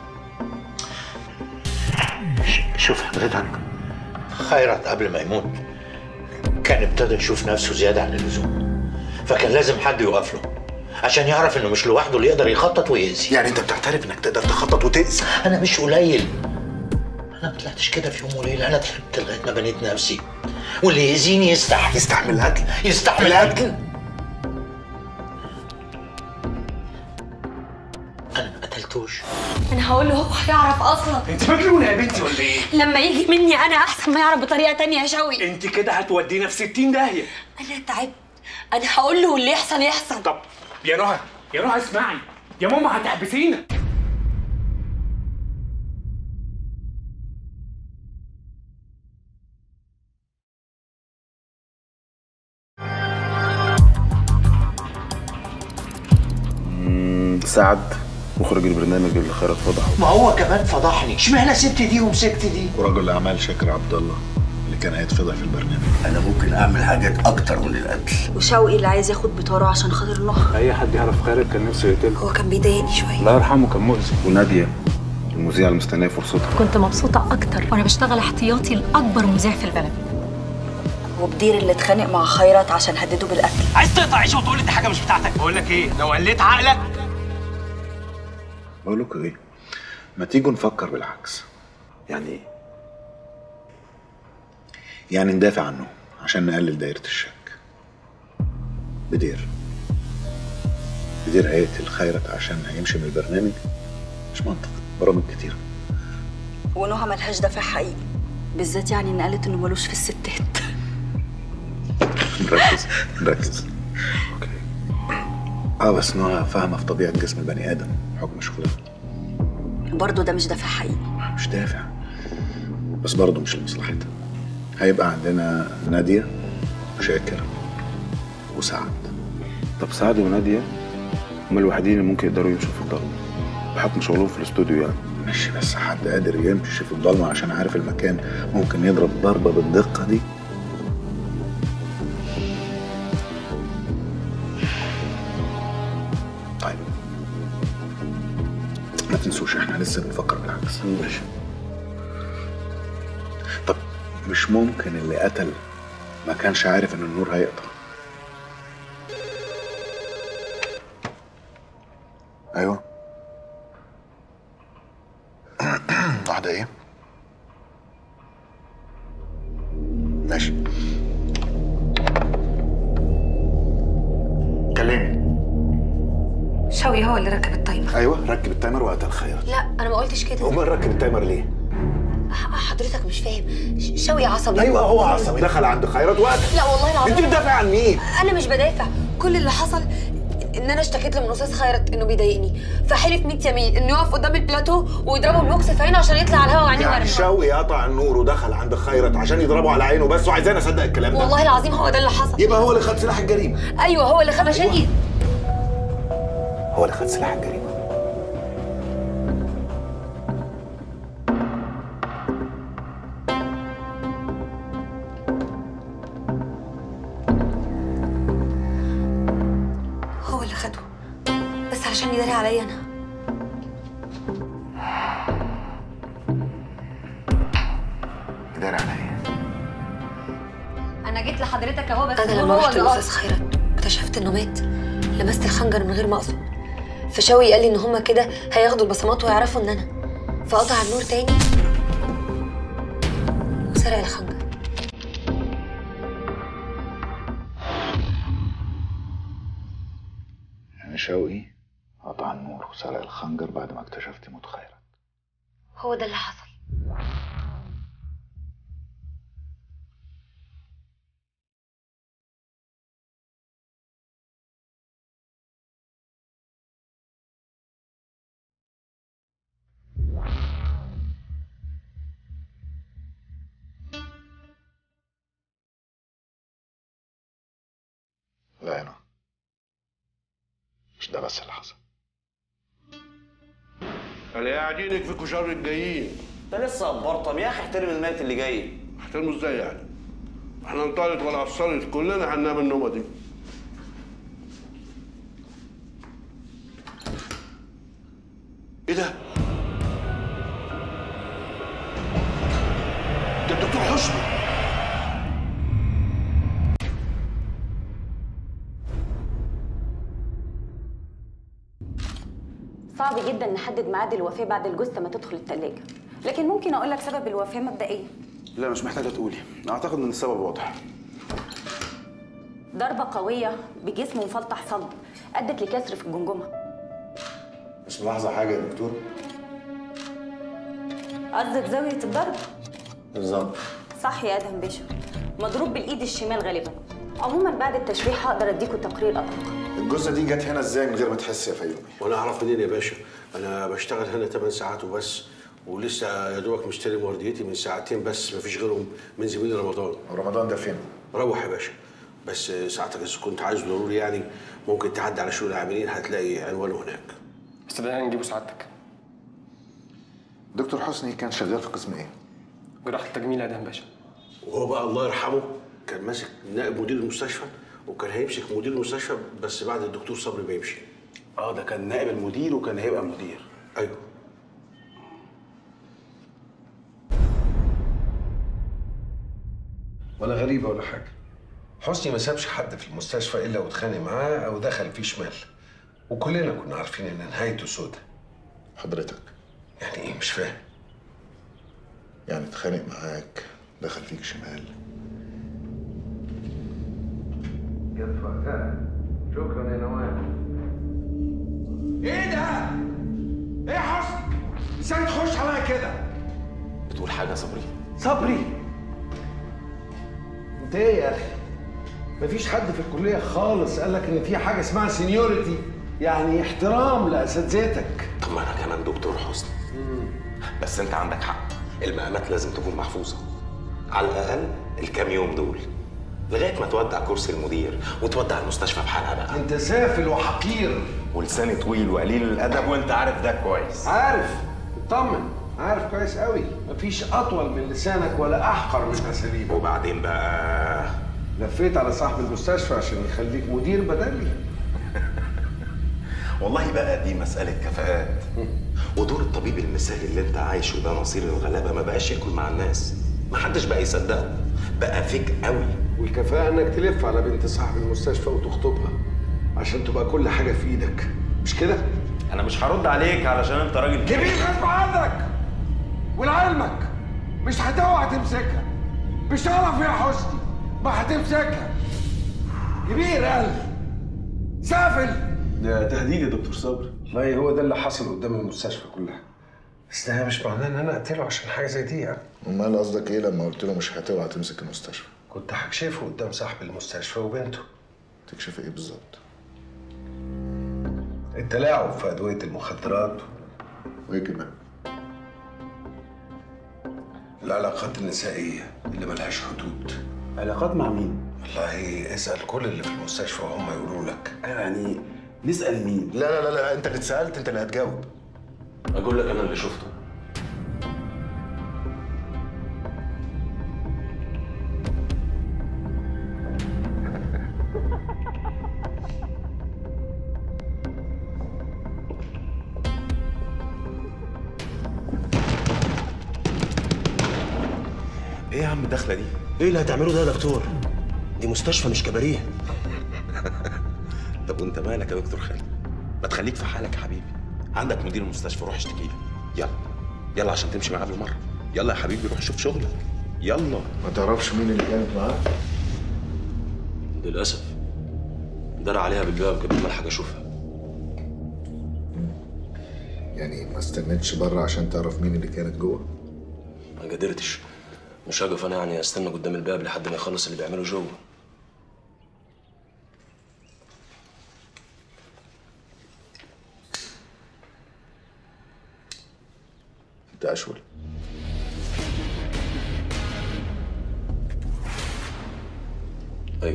ش- شوف حضرتك خيرت قبل ما يموت كان ابتدى يشوف نفسه زياده عن اللزوم فكان لازم حد يقف له عشان يعرف انه مش لوحده اللي يقدر يخطط ويأذي يعني انت بتعترف انك تقدر تخطط وتأذي انا مش قليل انا ما طلعتش كده في يوم وليله انا تعبت لغايه ما بنيت نفسي واللي يأذيني يستحمل يستحمل القتل يستحمل القتل انا ما قتلتوش انا هقول له هو هيعرف اصلا انت مجنونه يا بنتي ولا ايه؟ لما يجي مني انا احسن ما يعرف بطريقه تانية يا شوقي انت كده هتودينا في 60 داهيه انا تعبت انا هقول له واللي يحصل يحصل طب يا نهى يا نهى اسمعي يا ماما هتحبسينا مم، سعد مخرج البرنامج اللي خيرت فضحه ما هو كمان فضحني اشمعنى سبت دي ومسكت دي ورجل اعمال شاكر عبد الله اللي كان هيتفضح في البرنامج انا ممكن اعمل حاجات اكتر من القتل وشوقي اللي عايز ياخد بطاره عشان خاطر نهى اي حد يعرف خيرت كان نفسه يقتله هو كان بيضايقني شويه الله يرحمه كان مؤذي وناديه المذيعه المستنيه فرصتها كنت مبسوطة أكتر وأنا بشتغل احتياطي لأكبر مذيع في البلد وبدير اللي اتخانق مع خيرت عشان هدده بالقتل عايز تقطع عيشه وتقول لي دي حاجه مش بتاعتك بقول لك ايه لو قليت عقلك بقول لكم ايه ما تيجوا نفكر بالعكس يعني ايه يعني ندافع عنه عشان نقلل دايرة الشك بدير بدير هيقتل خيرت عشان هيمشي من البرنامج مش منطق برامج كتير ونهى ملهاش دافع حقيقي بالذات يعني ان قالت انه ملوش في الستات نركز نركز اه بس نوع فاهمة في طبيعة جسم البني آدم بحكم شغلها برضه ده مش دافع حقيقي مش دافع بس برضه مش لمصلحتها هيبقى عندنا نادية وشاكر وسعد طب سعد وناديه هما الوحيدين اللي ممكن يقدروا يمشوا في الضلمه بحكم شغلهم في الاستوديو يعني ماشي بس حد قادر يمشي في الضلمة عشان عارف المكان ممكن يضرب ضربة بالدقة دي طيب ما تنسوش احنا لسه بنفكر بالعكس ماشي طب مش ممكن اللي قتل ما كانش عارف ان النور هيقطع ايوه واحدة ايه؟ ماشي كلمني شوقي هو اللي ركب التايمر ايوه ركب التايمر وقتل خيرت لا انا ما قلتش كده امال ركب التايمر ليه؟ ح- حضرتك مش فاهم ش- شوقي عصبي ايوه هو عصبي دخل عند خيرت وقتل لا والله العظيم انت بتدافع عن مين؟ انا مش بدافع كل اللي حصل ان انا اشتكيت له من استاذ خيرت انه بيضايقني فحلف 100 يمين انه يقف قدام البلاتو ويضربه بلوكس في عينه عشان يطلع على الهوا وعينيه يعني مرمى شوقي قطع النور ودخل عند خيرت عشان يضربه على عينه بس وعايزاني اصدق الكلام ده والله العظيم هو ده اللي حصل يبقى هو اللي خد سلاح الجريمه ايوه هو اللي خد عشان ي- هو اللي خد سلاح الجريمه هو اللي خده بس علشان يداري عليا انا داري عليا انا جيت لحضرتك اهو بس انا هو لما رحت اللي لاستاذ قصد. خيرت اكتشفت انه مات لمست الخنجر من غير ما اقصد فشوقي قال لي ان هما كده هياخدوا البصمات ويعرفوا ان انا فقطع النور تاني وسرق الخنجر مش شوقي قطع النور وسرق الخنجر بعد ما اكتشفت موت خيرت هو ده اللي حصل لا يا نهى مش ده بس اللي حصل انا قاعدينك في كشار الجايين انت لسه مبرطم يا اخي احترم الميت اللي جاي احترمه ازاي يعني؟ احنا انطلت ولا عصرت كلنا هننام النومه دي ايه ده؟ ده الدكتور حسني صعب جدا نحدد ميعاد الوفاة بعد الجثة ما تدخل التلاجة لكن ممكن أقول لك سبب الوفاة مبدئيا لا مش محتاجه تقولي اعتقد ان السبب واضح ضربة قوية بجسم مفلطح صلب أدت لكسر في الجمجمة مش ملاحظه حاجه يا دكتور قصدك زاوية الضرب بالظبط صح يا ادهم باشا مضروب بالايد الشمال غالبا عموما بعد التشريح هقدر اديكوا تقرير ادق الجثه دي جت هنا ازاي من غير ما تحس يا فيومي وانا اعرف منين يا باشا؟ انا بشتغل هنا 8 ساعات وبس ولسه يا دوبك مستلم ورديتي من ساعتين بس مفيش غيرهم من زميلي رمضان رمضان ده فين؟ روح يا باشا بس ساعتك اذا كنت عايز ضروري يعني ممكن تعدي على شؤون العاملين هتلاقي عنوانه هناك بس ده هنجيبه سعادتك دكتور حسني كان شغال في قسم ايه؟ جراحة التجميل يا ادهم باشا وهو بقى الله يرحمه كان ماسك نائب مدير المستشفى وكان هيمسك مدير المستشفى بس بعد الدكتور صبري ما يمشي اه ده كان نائب المدير وكان هيبقى مدير ايوه ولا غريبة ولا حاجة حسني ما سابش حد في المستشفى إلا واتخانق معاه أو دخل فيه شمال وكلنا كنا عارفين إن نهايته سودة حضرتك يعني إيه مش فاهم يعني اتخانق معاك دخل فيك شمال جت في وقتها شكرا يا نوال ايه ده؟ ايه يا حسني؟ ازاي تخش عليا كده؟ بتقول حاجه يا صبري صبري انت ايه يا اخي مفيش حد في الكليه خالص قال لك ان في حاجه اسمها سينيورتي يعني احترام لاساتذتك طب ما انا كمان دكتور حسني بس انت عندك حق المقامات لازم تكون محفوظه على الاقل الكام يوم دول لغايه ما تودع كرسي المدير وتودع المستشفى بحالها بقى انت سافل وحقير ولساني طويل وقليل الادب وانت عارف ده كويس عارف اطمن عارف كويس قوي مفيش اطول من لسانك ولا احقر من اساليبك وبعدين بقى لفيت على صاحب المستشفى عشان يخليك مدير بدلي والله بقى دي مسألة كفاءات ودور الطبيب المثالي اللي انت عايشه ده نصير الغلابة ما بقاش ياكل مع الناس محدش بقى يصدقه بقى فيك قوي والكفاءة انك تلف على بنت صاحب المستشفى وتخطبها عشان تبقى كل حاجة في ايدك مش كده؟ انا مش هرد عليك علشان انت راجل كبير غصب عنك ولعلمك مش هتوعى تمسكها بشرف يا حسني ما هتمسكها كبير قلب سافل ده تهديد يا دكتور صبري والله هو ده اللي حصل قدام المستشفى كلها بس ده مش معناه ان انا اقتله عشان حاجه زي دي يعني امال قصدك ايه لما قلت له مش هتوعى تمسك المستشفى؟ كنت هكشفه قدام صاحب المستشفى وبنته تكشف ايه بالظبط؟ التلاعب في ادويه المخدرات وايه كمان؟ العلاقات النسائيه اللي ملهاش حدود علاقات مع مين؟ والله اسال كل اللي في المستشفى وهم يقولوا لك يعني نسال مين؟ لا لا لا لا انت اللي اتسالت انت اللي هتجاوب اقول لك انا اللي شفته ايه يا عم الدخله دي؟ ايه اللي هتعمله ده يا دكتور؟ دي مستشفى مش كباريه طب وانت مالك يا دكتور خالد؟ ما تخليك في حالك يا حبيبي عندك مدير المستشفى روح اشتكي له يلا يلا عشان تمشي معاه بالمره يلا يا حبيبي روح شوف شغلك يلا ما تعرفش مين اللي كانت معاه؟ للاسف دار عليها بالباب قبل ما الحق اشوفها يعني ما استنيتش بره عشان تعرف مين اللي كانت جوه ما قدرتش مش هقف انا يعني استنى قدام الباب لحد ما يخلص اللي بيعمله جوه انت اشول ايوه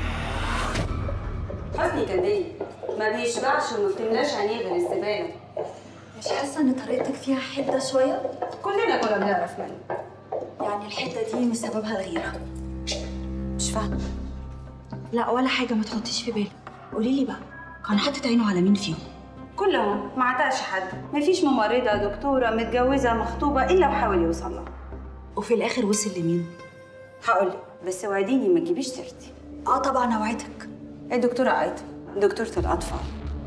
حسني كداب ما بيشبعش وما بتملاش عينيه غير الزباله مش حاسه ان طريقتك فيها حده شويه كلنا كنا بنعرف منه يعني الحده دي مش سببها الغيره مش فاهمه لا ولا حاجه ما تحطيش في بالك قولي لي بقى كان حاطط عينه على مين فيهم كلهم ما عداش حد مفيش ممرضه دكتوره متجوزه مخطوبه الا وحاول يوصل لها وفي الاخر وصل لمين هقول لك بس وعديني ما تجيبيش سيرتي اه طبعا اوعدك الدكتوره ايتم دكتوره الاطفال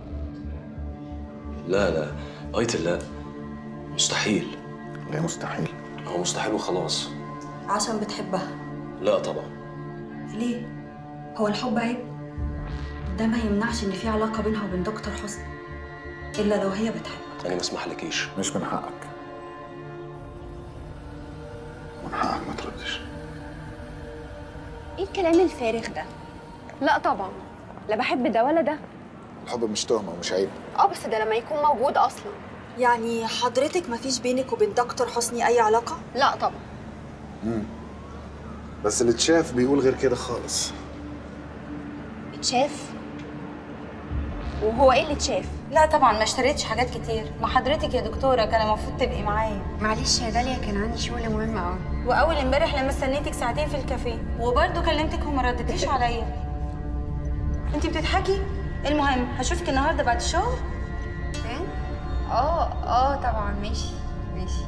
لا لا ايتل لا مستحيل ليه مستحيل هو مستحيل وخلاص عشان بتحبها لا طبعا ليه هو الحب عيب ده ما يمنعش ان في علاقه بينها وبين دكتور حسني الا لو هي بتحب انا ما اسمحلكيش مش من حقك من حقك ما تردش ايه الكلام الفارغ ده لا طبعا لا بحب ده ولا ده الحب مش تهمه ومش عيب اه بس ده لما يكون موجود اصلا يعني حضرتك ما فيش بينك وبين دكتور حسني اي علاقه لا طبعا مم. بس اللي اتشاف بيقول غير كده خالص اتشاف وهو ايه اللي اتشاف لا طبعا ما اشتريتش حاجات كتير ما حضرتك يا دكتوره كان المفروض تبقي معايا معلش يا داليا كان عندي شغل مهم قوي واول امبارح لما استنيتك ساعتين في الكافيه وبرضه كلمتك وما ردتيش عليا انت بتضحكي المهم هشوفك النهارده بعد الشغل ايه اه اه طبعا ماشي ماشي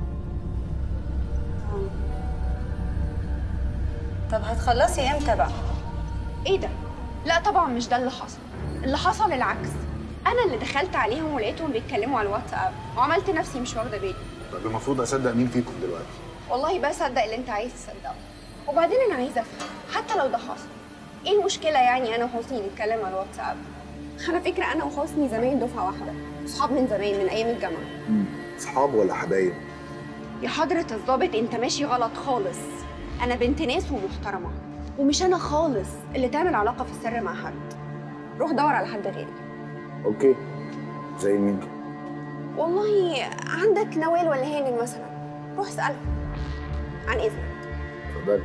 طب هتخلصي امتى بقى ايه ده لا طبعا مش ده اللي حصل اللي حصل العكس انا اللي دخلت عليهم ولقيتهم بيتكلموا على الواتساب وعملت نفسي مش واخده بالي طب المفروض اصدق مين فيكم دلوقتي والله بصدق اللي انت عايز تصدقه وبعدين انا عايزه افهم حتى لو ده حصل ايه المشكله يعني انا وحسني نتكلم على الواتساب على فكره انا وحسني زمان دفعه واحده صحاب من زمان من ايام الجامعه اصحاب ولا حبايب يا حضرة الضابط انت ماشي غلط خالص انا بنت ناس ومحترمه ومش انا خالص اللي تعمل علاقه في السر مع حد روح دور على حد غيري اوكي زي مين والله عندك نوال ولا هاني مثلا روح اسالهم عن اذنك اتفضلي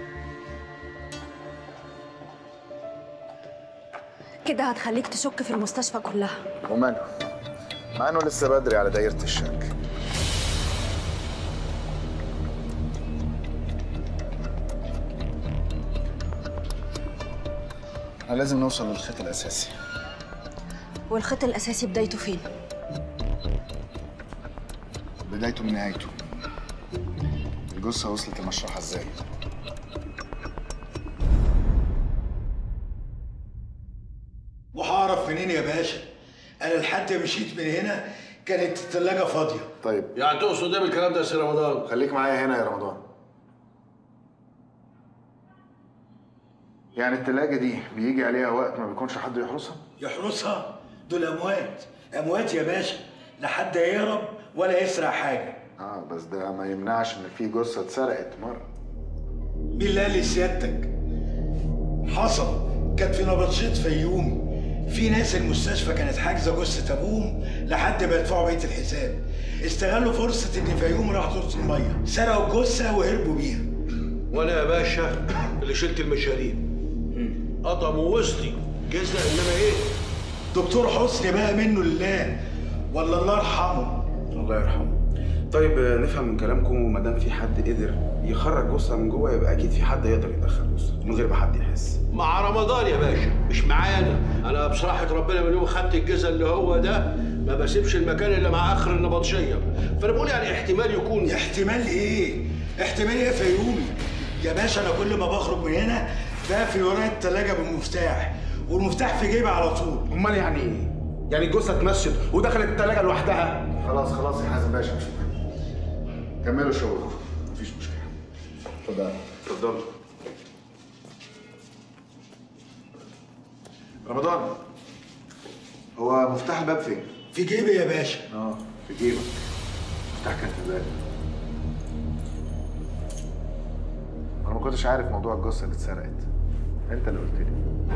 كده هتخليك تشك في المستشفى كلها وماله مع انه لسه بدري على دايره الشك احنا لازم نوصل للخيط الاساسي والخط الاساسي بدايته فين بدايته من نهايته الجثه وصلت المشرحه ازاي وهعرف منين يا باشا انا لحد ما مشيت من هنا كانت الثلاجه فاضيه طيب يعني تقصد ايه بالكلام ده يا سي رمضان خليك معايا هنا يا رمضان يعني التلاجة دي بيجي عليها وقت ما بيكونش حد يحرسها؟ يحرسها دول اموات اموات يا باشا لا حد يهرب ولا يسرق حاجه اه بس ده ما يمنعش ان في جثة اتسرقت مرة مين اللي قال لسيادتك حصل كانت في نبطشيط فيوم في ناس المستشفى كانت حاجزه جثه ابوهم لحد ما يدفعوا بقيه الحساب استغلوا فرصه ان فيوم راح دورة الميه سرقوا الجثه وهربوا بيها وانا يا باشا اللي شلت المشاريب قطموا وسطي جزء انما ايه دكتور حسني بقى منه لله ولا الله يرحمه الله يرحمه طيب آه، نفهم من كلامكم ما دام في حد قدر يخرج جثه من جوه يبقى اكيد في حد يقدر يدخل جثه من غير ما حد يحس مع رمضان يا باشا مش معايا انا انا بصراحه ربنا من يوم خدت الجزء اللي هو ده ما بسيبش المكان الا مع اخر النبطشيه فانا بقول يعني احتمال يكون احتمال ايه احتمال ايه يا فيومي يا باشا انا كل ما بخرج من هنا بقفل ورايا التلاجة بالمفتاح والمفتاح في جيبي على طول امال يعني ايه يعني الجثه اتمشت ودخلت التلاجه لوحدها خلاص خلاص يا حازم باشا مش مهم كملوا شغلكم مفيش مشكلة اتفضل اتفضل رمضان هو مفتاح الباب فين؟ في جيبي يا باشا اه في جيبك افتح كانت الباب انا ما كنتش عارف موضوع الجثه اللي اتسرقت انت اللي قلت لي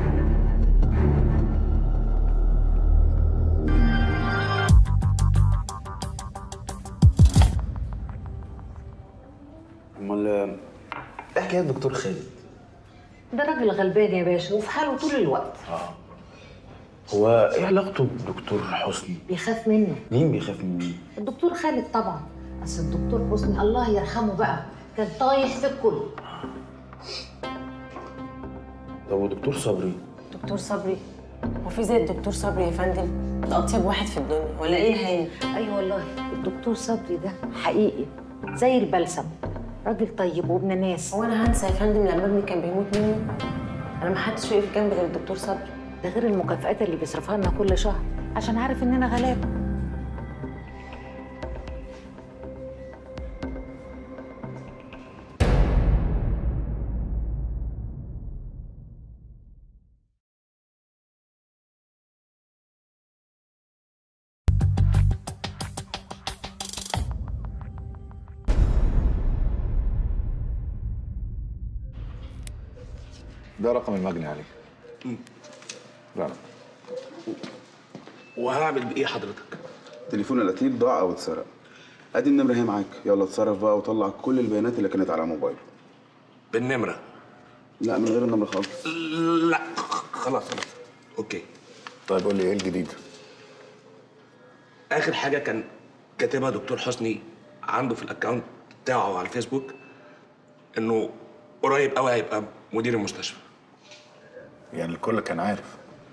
امال ايه حكايه الدكتور خالد؟ ده راجل غلبان يا باشا وفي حاله طول الوقت اه هو ايه علاقته بدكتور حسني؟ بيخاف منه مين بيخاف من مين؟ الدكتور خالد طبعا اصل الدكتور حسني الله يرحمه بقى كان طايح في الكل طب ودكتور صبري؟ دكتور صبري هو في زي الدكتور صبري يا فندم ده اطيب واحد في الدنيا ولا ايه هي ايوه والله الدكتور صبري ده حقيقي زي البلسم راجل طيب وابن ناس هو انا هنسى يا فندم لما ابني كان بيموت مني انا ما حدش وقف جنبي غير الدكتور صبري ده غير المكافآت اللي بيصرفها لنا كل شهر عشان عارف اننا غلابه ده رقم المجني عليه لا لا وهعمل بايه حضرتك؟ تليفون القتيل ضاع او اتسرق ادي النمره اهي معاك يلا اتصرف بقى وطلع كل البيانات اللي كانت على موبايله بالنمره لا من غير النمره خالص لا خلاص خلاص اوكي طيب قول لي ايه الجديد اخر حاجه كان كاتبها دكتور حسني عنده في الاكونت بتاعه على الفيسبوك انه قريب قوي هيبقى مدير المستشفى يعني الكل كان عارف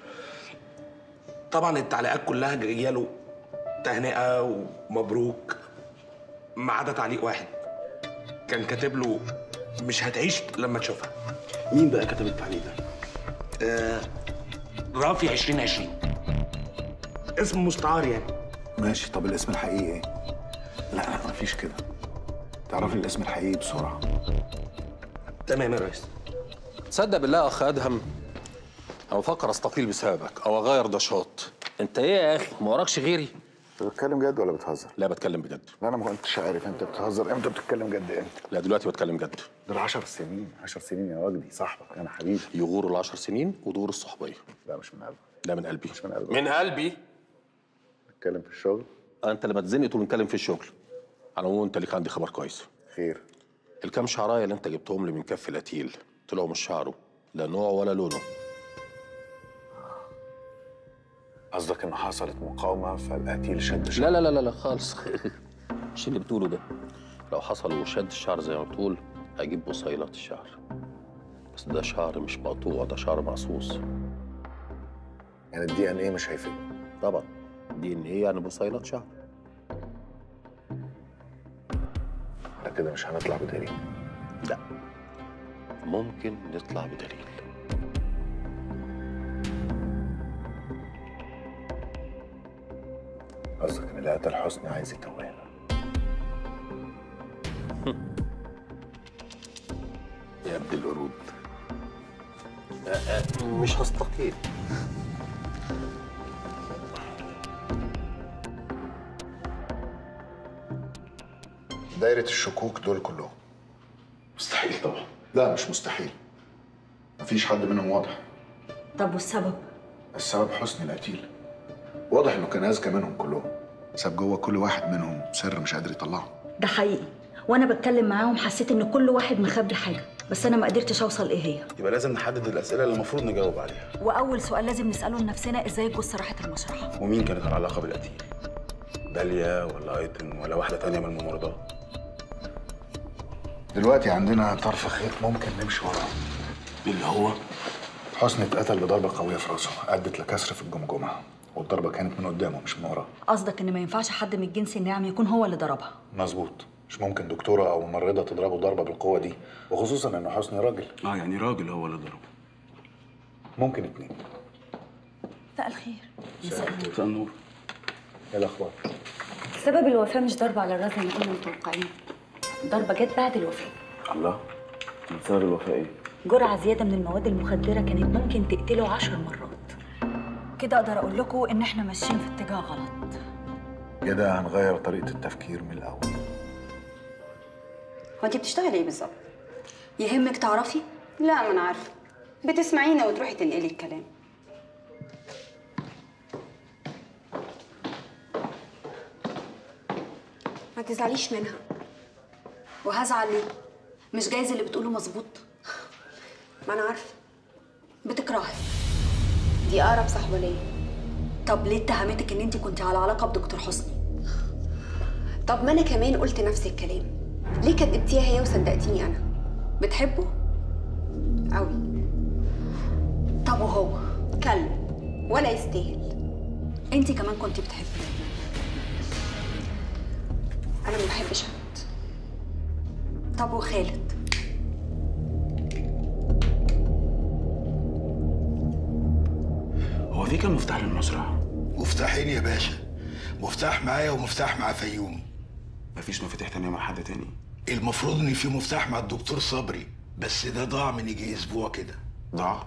طبعا التعليقات كلها جايه له تهنئه ومبروك ما عدا تعليق واحد كان كاتب له مش هتعيش لما تشوفها مين بقى كتب التعليق ده؟ آه رافي 2020 اسم مستعار يعني ماشي طب الاسم الحقيقي ايه؟ لا لا مفيش كده تعرفي الاسم الحقيقي بسرعه تمام يا ريس تصدق بالله يا اخ ادهم انا بفكر استقيل بسببك او اغير نشاط انت ايه يا اخي ما وراكش غيري بتتكلم جد ولا بتهزر؟ لا بتكلم بجد لا انا ما كنتش عارف انت بتهزر امتى بتتكلم جد امتى لا دلوقتي بتكلم جد دول 10 سنين 10 سنين يا وجدي صاحبك انا حبيبي يغور العشر سنين ودور الصحوبيه لا مش من قلبي لا من قلبي مش من قلبي من قلبي نتكلم في الشغل انت لما تزنق تقول نتكلم في الشغل على العموم انت ليك عندي خبر كويس خير الكام شعرايه اللي انت جبتهم لي من كف القتيل طلعوا مش شعره لا نوع ولا لونه قصدك ان حصلت مقاومه فالقتيل شد لا لا لا لا, لا خالص مش اللي بتقوله ده لو حصل وشد الشعر زي ما بتقول هجيب بصيلات الشعر بس ده شعر مش مقطوع ده شعر مقصوص يعني الدي ان ايه مش هيفيد طبعا دي ان ايه يعني بصيلات شعر لا كده مش هنطلع بدليل لا ممكن نطلع بدليل قصدك ان اللي قتل حسني عايز يتوهنا يا ابن القرود أه، أه، مش هستقيل دايره الشكوك دول كلهم مستحيل طبعا لا مش مستحيل مفيش حد منهم واضح طب والسبب؟ السبب حسني القتيل واضح انه كان اذكى منهم كلهم ساب جوه كل واحد منهم سر مش قادر يطلعه ده حقيقي وانا بتكلم معاهم حسيت ان كل واحد مخبي حاجه بس انا ما قدرتش اوصل ايه هي يبقى لازم نحدد الاسئله اللي المفروض نجاوب عليها واول سؤال لازم نساله لنفسنا ازاي الجثه راحت المشرحه ومين كانت على علاقه بالقتيل داليا ولا ايتن ولا واحده تانية من الممرضات دلوقتي عندنا طرف خيط ممكن نمشي وراه اللي هو حسني اتقتل بضربه قويه في راسه ادت لكسر في الجمجمه والضربه كانت من قدامه مش من وراه قصدك ان ما ينفعش حد من الجنس الناعم يكون هو اللي ضربها مظبوط مش ممكن دكتوره او ممرضه تضربه ضربه بالقوه دي وخصوصا انه حسني راجل اه يعني راجل هو اللي ضربه ممكن اتنين مساء الخير مساء النور ايه الاخبار سبب الوفاة مش ضربة على الراس زي ما كنا متوقعين ضربة جت بعد الوفاة الله من سبب الوفاة ايه؟ جرعة زيادة من المواد المخدرة كانت ممكن تقتله عشر مرات كده اقدر اقول لكم ان احنا ماشيين في اتجاه غلط كده هنغير طريقة التفكير من الأول هو انت بتشتغلي ايه بالظبط يهمك تعرفي لا ما انا عارفه بتسمعينا وتروحي تنقلي الكلام ما تزعليش منها وهزعل ليه مش جايز اللي بتقوله مظبوط ما انا عارفه بتكرهي دي اقرب صاحبه ليا طب ليه اتهمتك ان انت كنت على علاقه بدكتور حسني طب ما انا كمان قلت نفس الكلام ليه كدبتيها هي وصدقتيني انا بتحبه قوي طب وهو كلب ولا يستاهل انت كمان كنت بتحبيه انا ما بحبش حد طب وخالد هو في كام مفتاح للمزرعه مفتاحين يا باشا مفتاح معايا ومفتاح مع فيوم مفيش مفاتيح تانية مع حد تاني المفروض ان في مفتاح مع الدكتور صبري بس ده ضاع من يجي اسبوع كده ضاع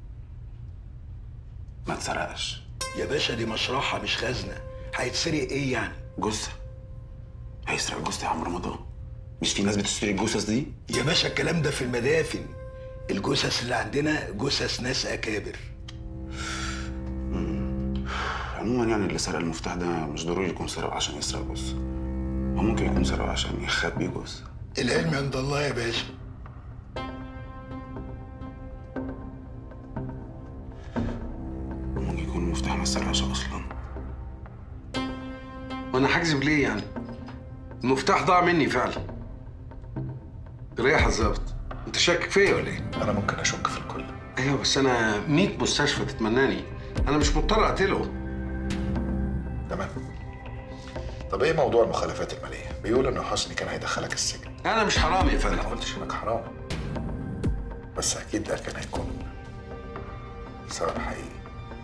ما اتسرقش يا باشا دي مشرحه مش خزنه هيتسرق ايه يعني جثه هيسرق جثه يا عم رمضان مش في ناس بتشتري الجثث دي يا باشا الكلام ده في المدافن الجثث اللي عندنا جثث ناس اكابر عموما يعني اللي سرق المفتاح ده مش ضروري يكون سرقه عشان يسرق جثه هو ممكن يكون سرقه عشان يخبي جثه العلم عند الله يا باشا ممكن يكون المفتاح ما سرقش اصلا وانا هكذب ليه يعني المفتاح ضاع مني فعلا ريح الظابط انت شاكك فيا ولا ايه انا ممكن اشك في الكل ايوه بس انا 100 مستشفى تتمناني انا مش مضطر اقتله تمام طب ايه موضوع المخالفات المالية؟ بيقول ان حسني كان هيدخلك السجن انا مش حرامي يا فندم انا ما قلتش انك حرام بس اكيد ده كان هيكون سبب حقيقي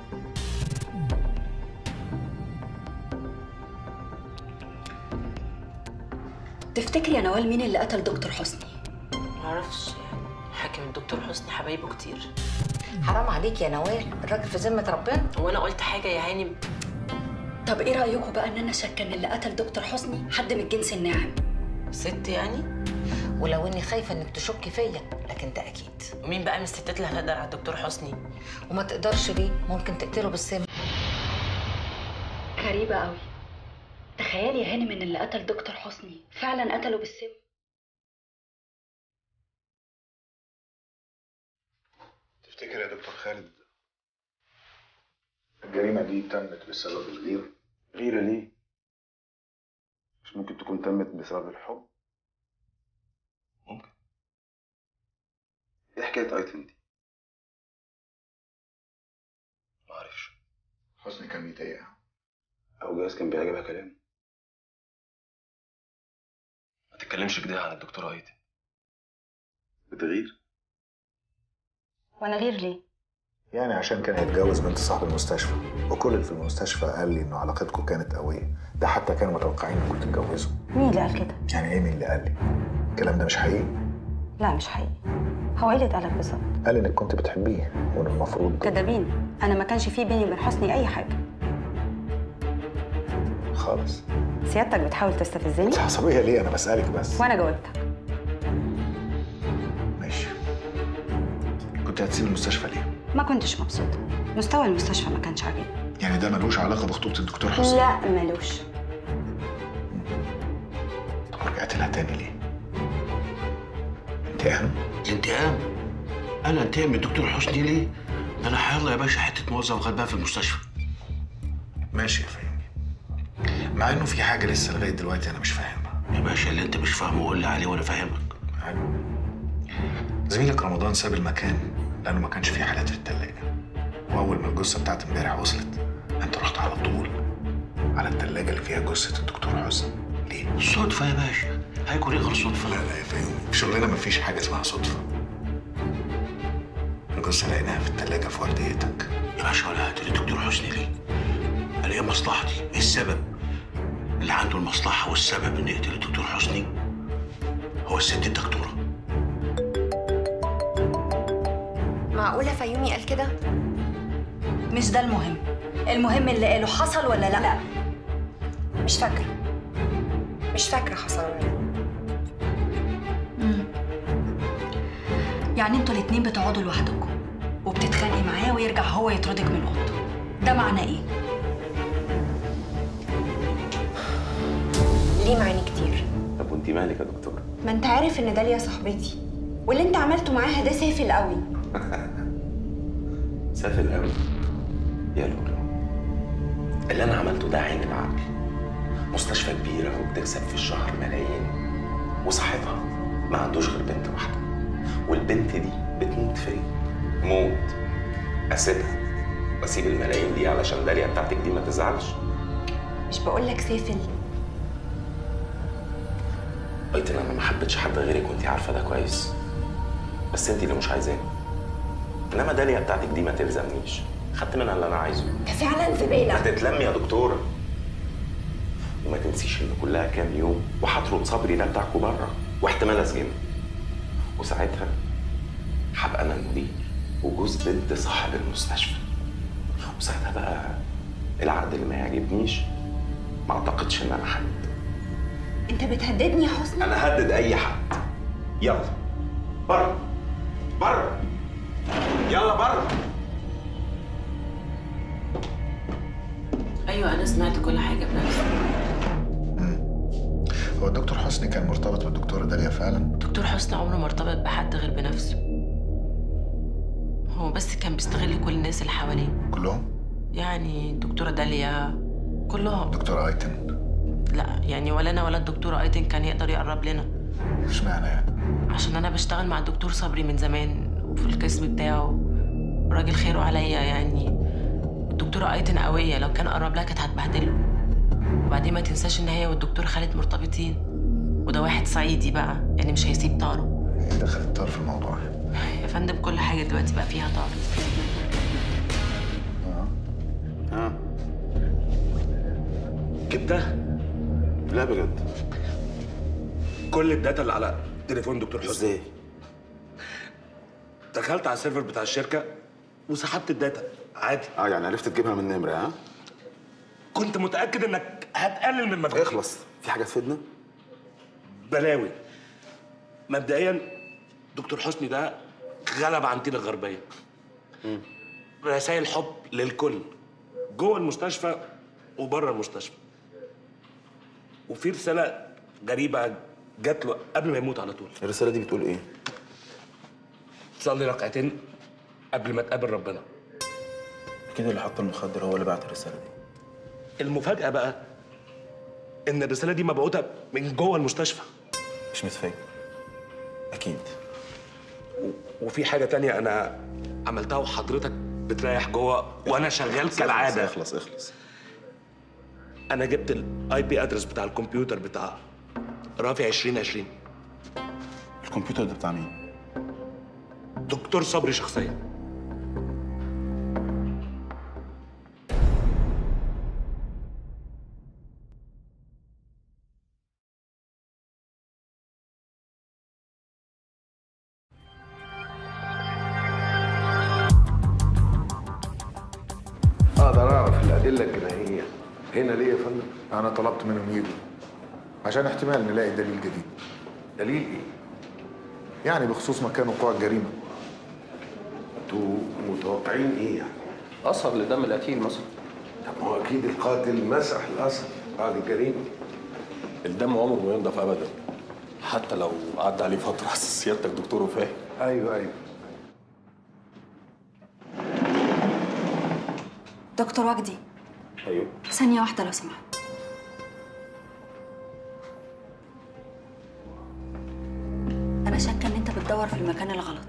تفتكري يا نوال مين اللي قتل دكتور حسني معرفش يعني حاكم الدكتور حسني حبايبه كتير حرام عليك يا نوال الراجل في ذمه ربنا هو انا قلت حاجه يا هانم طب ايه رايكم بقى ان انا شاكه ان اللي قتل دكتور حسني حد من الجنس الناعم ست يعني ولو اني خايفه انك تشكي فيا لكن ده اكيد ومين بقى من الستات اللي هتقدر على الدكتور حسني وما تقدرش ليه ممكن تقتله بالسم غريبه قوي تخيلي يا هانم ان اللي قتل دكتور حسني فعلا قتله بالسم تفتكر يا دكتور خالد الجريمة دي تمت بسبب الغيرة غيرة ليه؟ مش ممكن تكون تمت بسبب الحب؟ ممكن ايه حكاية ايتم دي؟ معرفش حسني كان بيضايقها أو جايز كان بيعجبها كلام ما تتكلمش كده عن الدكتورة ايتم بتغير؟ وانا غير ليه يعني عشان كان هيتجوز بنت صاحب المستشفى وكل اللي في المستشفى قال لي انه علاقتكم كانت قوية ده حتى كانوا متوقعين انكم تتجوزوا مين اللي قال كده يعني ايه مين اللي قال لي الكلام ده مش حقيقي لا مش حقيقي هو ايه اللي اتقالك بالظبط قال انك كنت بتحبيه وان المفروض كدابين انا ما كانش في بيني وبين حسني اي حاجه خالص سيادتك بتحاول تستفزني انت عصبية ليه انا بسألك بس وانا جاوبتك ماشي كنت هتسيب المستشفى ليه ما كنتش مبسوطه مستوى المستشفى ما كانش عاجبني يعني ده ملوش علاقة بخطوبة الدكتور حسني لا ملوش طب رجعت لها تاني ليه انتقام انتقام انا انتقم من الدكتور حسني ليه ده انا هيلا يا باشا حته موظف غلبان في المستشفى ماشي يا فهمي مع انه في حاجة لسه لغاية دلوقتي انا مش فاهمها يا باشا اللي انت مش فاهمه قول لي عليه وانا فاهمك زميلك رمضان ساب المكان لانه ما كانش فيه حالات في التلاجة واول ما الجثة بتاعت امبارح وصلت انت رحت على طول على التلاجة اللي فيها جثة الدكتور حسني ليه؟ صدفة يا باشا هيكون ايه غير صدفة لا لا يا فهمي في شغلنا مفيش حاجة اسمها صدفة الجثة لقيناها في التلاجة في ورديتك يا باشا ولا هتقولي الدكتور حسني ليه؟ انا ايه مصلحتي؟ ايه السبب؟ اللي عنده المصلحة والسبب انه يقتل الدكتور حسني هو الست الدكتورة معقوله فيومي قال كده مش ده المهم المهم اللي قاله حصل ولا لا؟ لا مش فاكرة مش فاكرة حصل ولا لا مم. يعني انتوا الاتنين بتقعدوا لوحدكم وبتتخانقي معاه ويرجع هو يطردك من اوضته ده معناه ايه؟ ليه معاني كتير طب وانت مالك يا دكتور ما انت عارف ان داليا صاحبتي واللي انت عملته معاها ده سافل قوي سافل قوي يا لولو اللي انا عملته ده عين العقل مستشفى كبيره وبتكسب في الشهر ملايين وصاحبها ما عندوش غير بنت واحده والبنت دي بتموت فيا موت اسيبها واسيب الملايين دي علشان داليا بتاعتك دي ما تزعلش مش بقول لك سافل قلت انا ما حبيتش حد غيرك وانت عارفه ده كويس بس انت اللي مش عايزاني انما داليا بتاعتك دي ما تلزمنيش خدت منها اللي انا عايزه انت فعلا زباله ما تتلمي يا دكتوره وما تنسيش ان كلها كام يوم وهطرد صبري ده بتاعكوا بره واحتمال اسجنه وساعتها هبقى انا المدير وجوز بنت صاحب المستشفى وساعتها بقى العقد اللي ما يعجبنيش ما اعتقدش ان انا حد انت بتهددني يا حسني انا هدد اي حد يلا بره بره يلا بره ايوه انا سمعت كل حاجه بنفسي هو الدكتور حسني كان مرتبط بالدكتورة داليا فعلا دكتور حسني عمره ما ارتبط بحد غير بنفسه هو بس كان بيستغل كل الناس اللي حواليه كلهم يعني الدكتوره داليا كلهم دكتورة ايتن لا يعني ولا انا ولا الدكتوره ايتن كان يقدر يقرب لنا اشمعنى يعني عشان انا بشتغل مع الدكتور صبري من زمان وفي القسم بتاعه راجل خيره عليا يعني الدكتوره ايتن قويه لو كان قرب لها كانت هتبهدله وبعدين ما تنساش ان هي والدكتور خالد مرتبطين وده واحد صعيدي بقى يعني مش هيسيب طاره دخل الطار في الموضوع يا فندم كل حاجه دلوقتي بقى فيها طار اه جبتها لا بجد كل الداتا اللي على تليفون دكتور حسني ازاي؟ دخلت على السيرفر بتاع الشركه وسحبت الداتا عادي اه يعني عرفت تجيبها من نمره ها؟ كنت متاكد انك هتقلل من مجهودك اخلص في حاجه تفيدنا؟ بلاوي مبدئيا دكتور حسني ده غلب عن تينا الغربيه رسائل حب للكل جوه المستشفى وبره المستشفى وفي رساله غريبه جات له قبل ما يموت على طول الرساله دي بتقول ايه؟ صلي ركعتين قبل ما تقابل ربنا اكيد اللي حط المخدر هو اللي بعت الرساله دي المفاجاه بقى ان الرساله دي مبعوثه من جوه المستشفى مش متفاجئ اكيد وفي حاجه تانية انا عملتها وحضرتك بتريح جوه وانا شغال كالعاده اخلص اخلص انا جبت الاي بي ادرس بتاع الكمبيوتر بتاع رافع 2020 الكمبيوتر ده بتاع مين؟ دكتور صبري شخصيا اقدر اعرف الادله الجنائيه هنا ليه يا فندم؟ انا طلبت منهم يجوا عشان احتمال نلاقي دليل جديد دليل ايه؟ يعني بخصوص مكان وقوع الجريمه انتوا متوقعين ايه يعني؟ اثر لدم القتيل مثلا طب ما هو اكيد القاتل مسح الاثر بعد الجريمه الدم عمره ما ينضف ابدا حتى لو عدى عليه فتره سيادتك دكتور وفاهم ايوه ايوه دكتور وجدي ايوه ثانية واحدة لو سمحت أنا شاكة إن أنت بتدور في المكان الغلط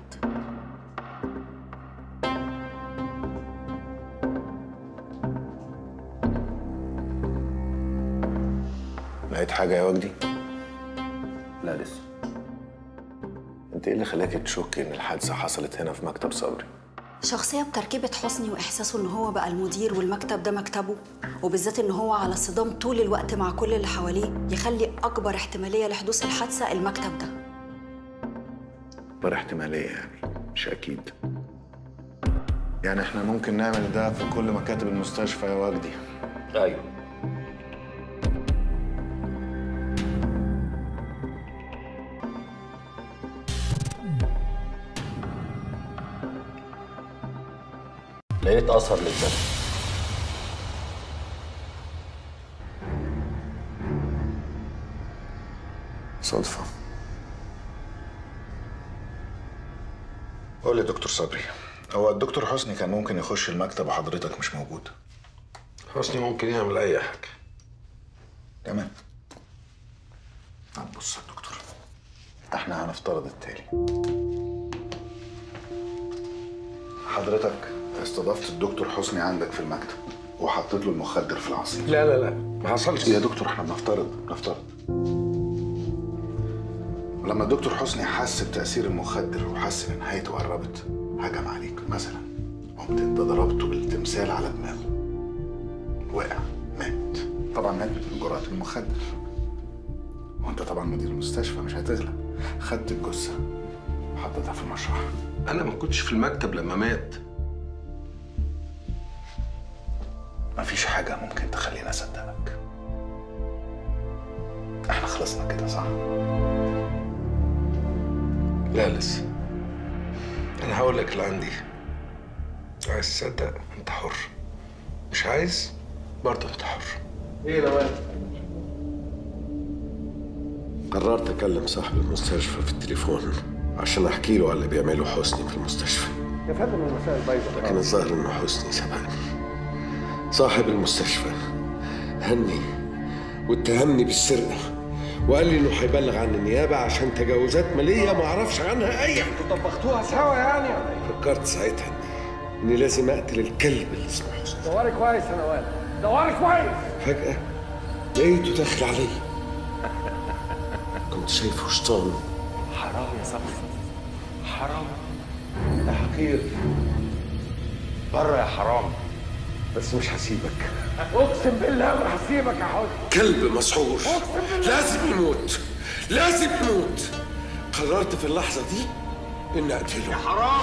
لقيت حاجه يا وجدي لا لسه انت ايه اللي خلاك تشك ان الحادثه حصلت هنا في مكتب صبري شخصية بتركيبة حسني وإحساسه إن هو بقى المدير والمكتب ده مكتبه وبالذات إن هو على صدام طول الوقت مع كل اللي حواليه يخلي أكبر احتمالية لحدوث الحادثة المكتب ده اكبر احتماليه يعني مش اكيد يعني احنا ممكن نعمل ده في كل مكاتب المستشفى يا وجدي ايوه لقيت اثر للدم صدفة قول لي دكتور صبري هو الدكتور حسني كان ممكن يخش المكتب وحضرتك مش موجود حسني ممكن يعمل اي حاجه تمام طب بص يا دكتور احنا هنفترض التالي حضرتك استضفت الدكتور حسني عندك في المكتب وحطيت له المخدر في العصير لا لا لا ما حصلش يا دكتور احنا بنفترض بنفترض ولما الدكتور حسني حس بتأثير المخدر وحس ان نهايته قربت هجم عليك مثلا قمت انت ضربته بالتمثال على دماغه وقع مات طبعا مات من جرعة المخدر وانت طبعا مدير المستشفى مش هتغلب خدت الجثة وحطيتها في المشرحة انا ما كنتش في المكتب لما مات مفيش حاجة ممكن تخليني أصدقك احنا خلصنا كده صح؟ لا لسه انا هقول لك اللي عندي عايز تصدق انت حر مش عايز برضه انت حر ايه يا ولد قررت اكلم صاحب المستشفى في التليفون عشان احكي له على اللي بيعمله حسني في المستشفى يا فندم المساء البيضاء لكن الظاهر ان حسني سبقني صاحب المستشفى هني واتهمني بالسرقه وقال لي انه هيبلغ عن النيابه عشان تجاوزات ماليه ما اعرفش عنها اي حاجه طبختوها سوا يعني فكرت ساعتها اني لازم اقتل الكلب اللي اسمه حسني دوري كويس يا نوال دوري كويس فجاه لقيته داخل عليا كنت شايفه شيطان حرام يا صبري حرام ده حقير بره يا حرام بس مش هسيبك اقسم بالله ما هسيبك يا حسن كلب مسحور لازم يموت لازم يموت قررت في اللحظة دي إني أقتله يا حرام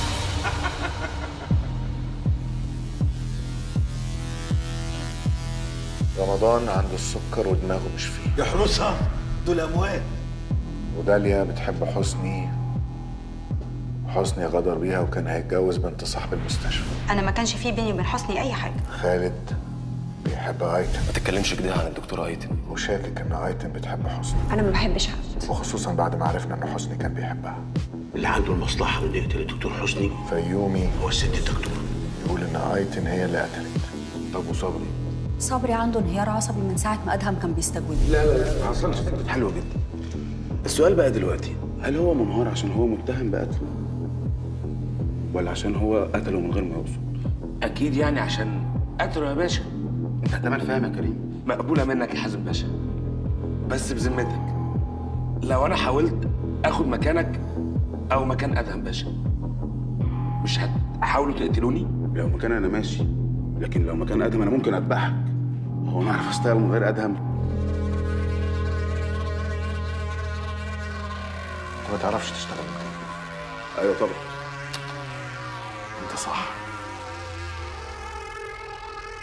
رمضان عنده السكر ودماغه مش فيه يحرسها دول اموات وداليا بتحب حسني حسني غدر بيها وكان هيتجوز بنت صاحب المستشفى انا ما كانش في بيني وبين حسني اي حاجه خالد بيحب ايتن ما تتكلمش كده عن الدكتورة ايتن وشاكك ان ايتن بتحب حسني انا ما بحبش حد وخصوصا بعد ما عرفنا ان حسني كان بيحبها اللي عنده المصلحه انه يقتل الدكتور حسني فيومي هو الست الدكتور يقول ان ايتن هي اللي قتلت طب وصبري صبري عنده انهيار عصبي من ساعه ما ادهم كان بيستجوب لا لا لا ما حصلش حلو جدا السؤال بقى دلوقتي هل هو منهار عشان هو متهم بقتله ولا عشان هو قتله من غير ما يقصد اكيد يعني عشان قتله يا باشا انت كمان فاهم يا كريم مقبوله منك يا حازم باشا بس بذمتك لو انا حاولت اخد مكانك او مكان ادهم باشا مش هتحاولوا تقتلوني لو مكان انا ماشي لكن لو مكان ادهم انا ممكن اذبحك هو انا اعرف اشتغل من غير ادهم انت ما تعرفش تشتغل من غير ايوه طبعا انت صح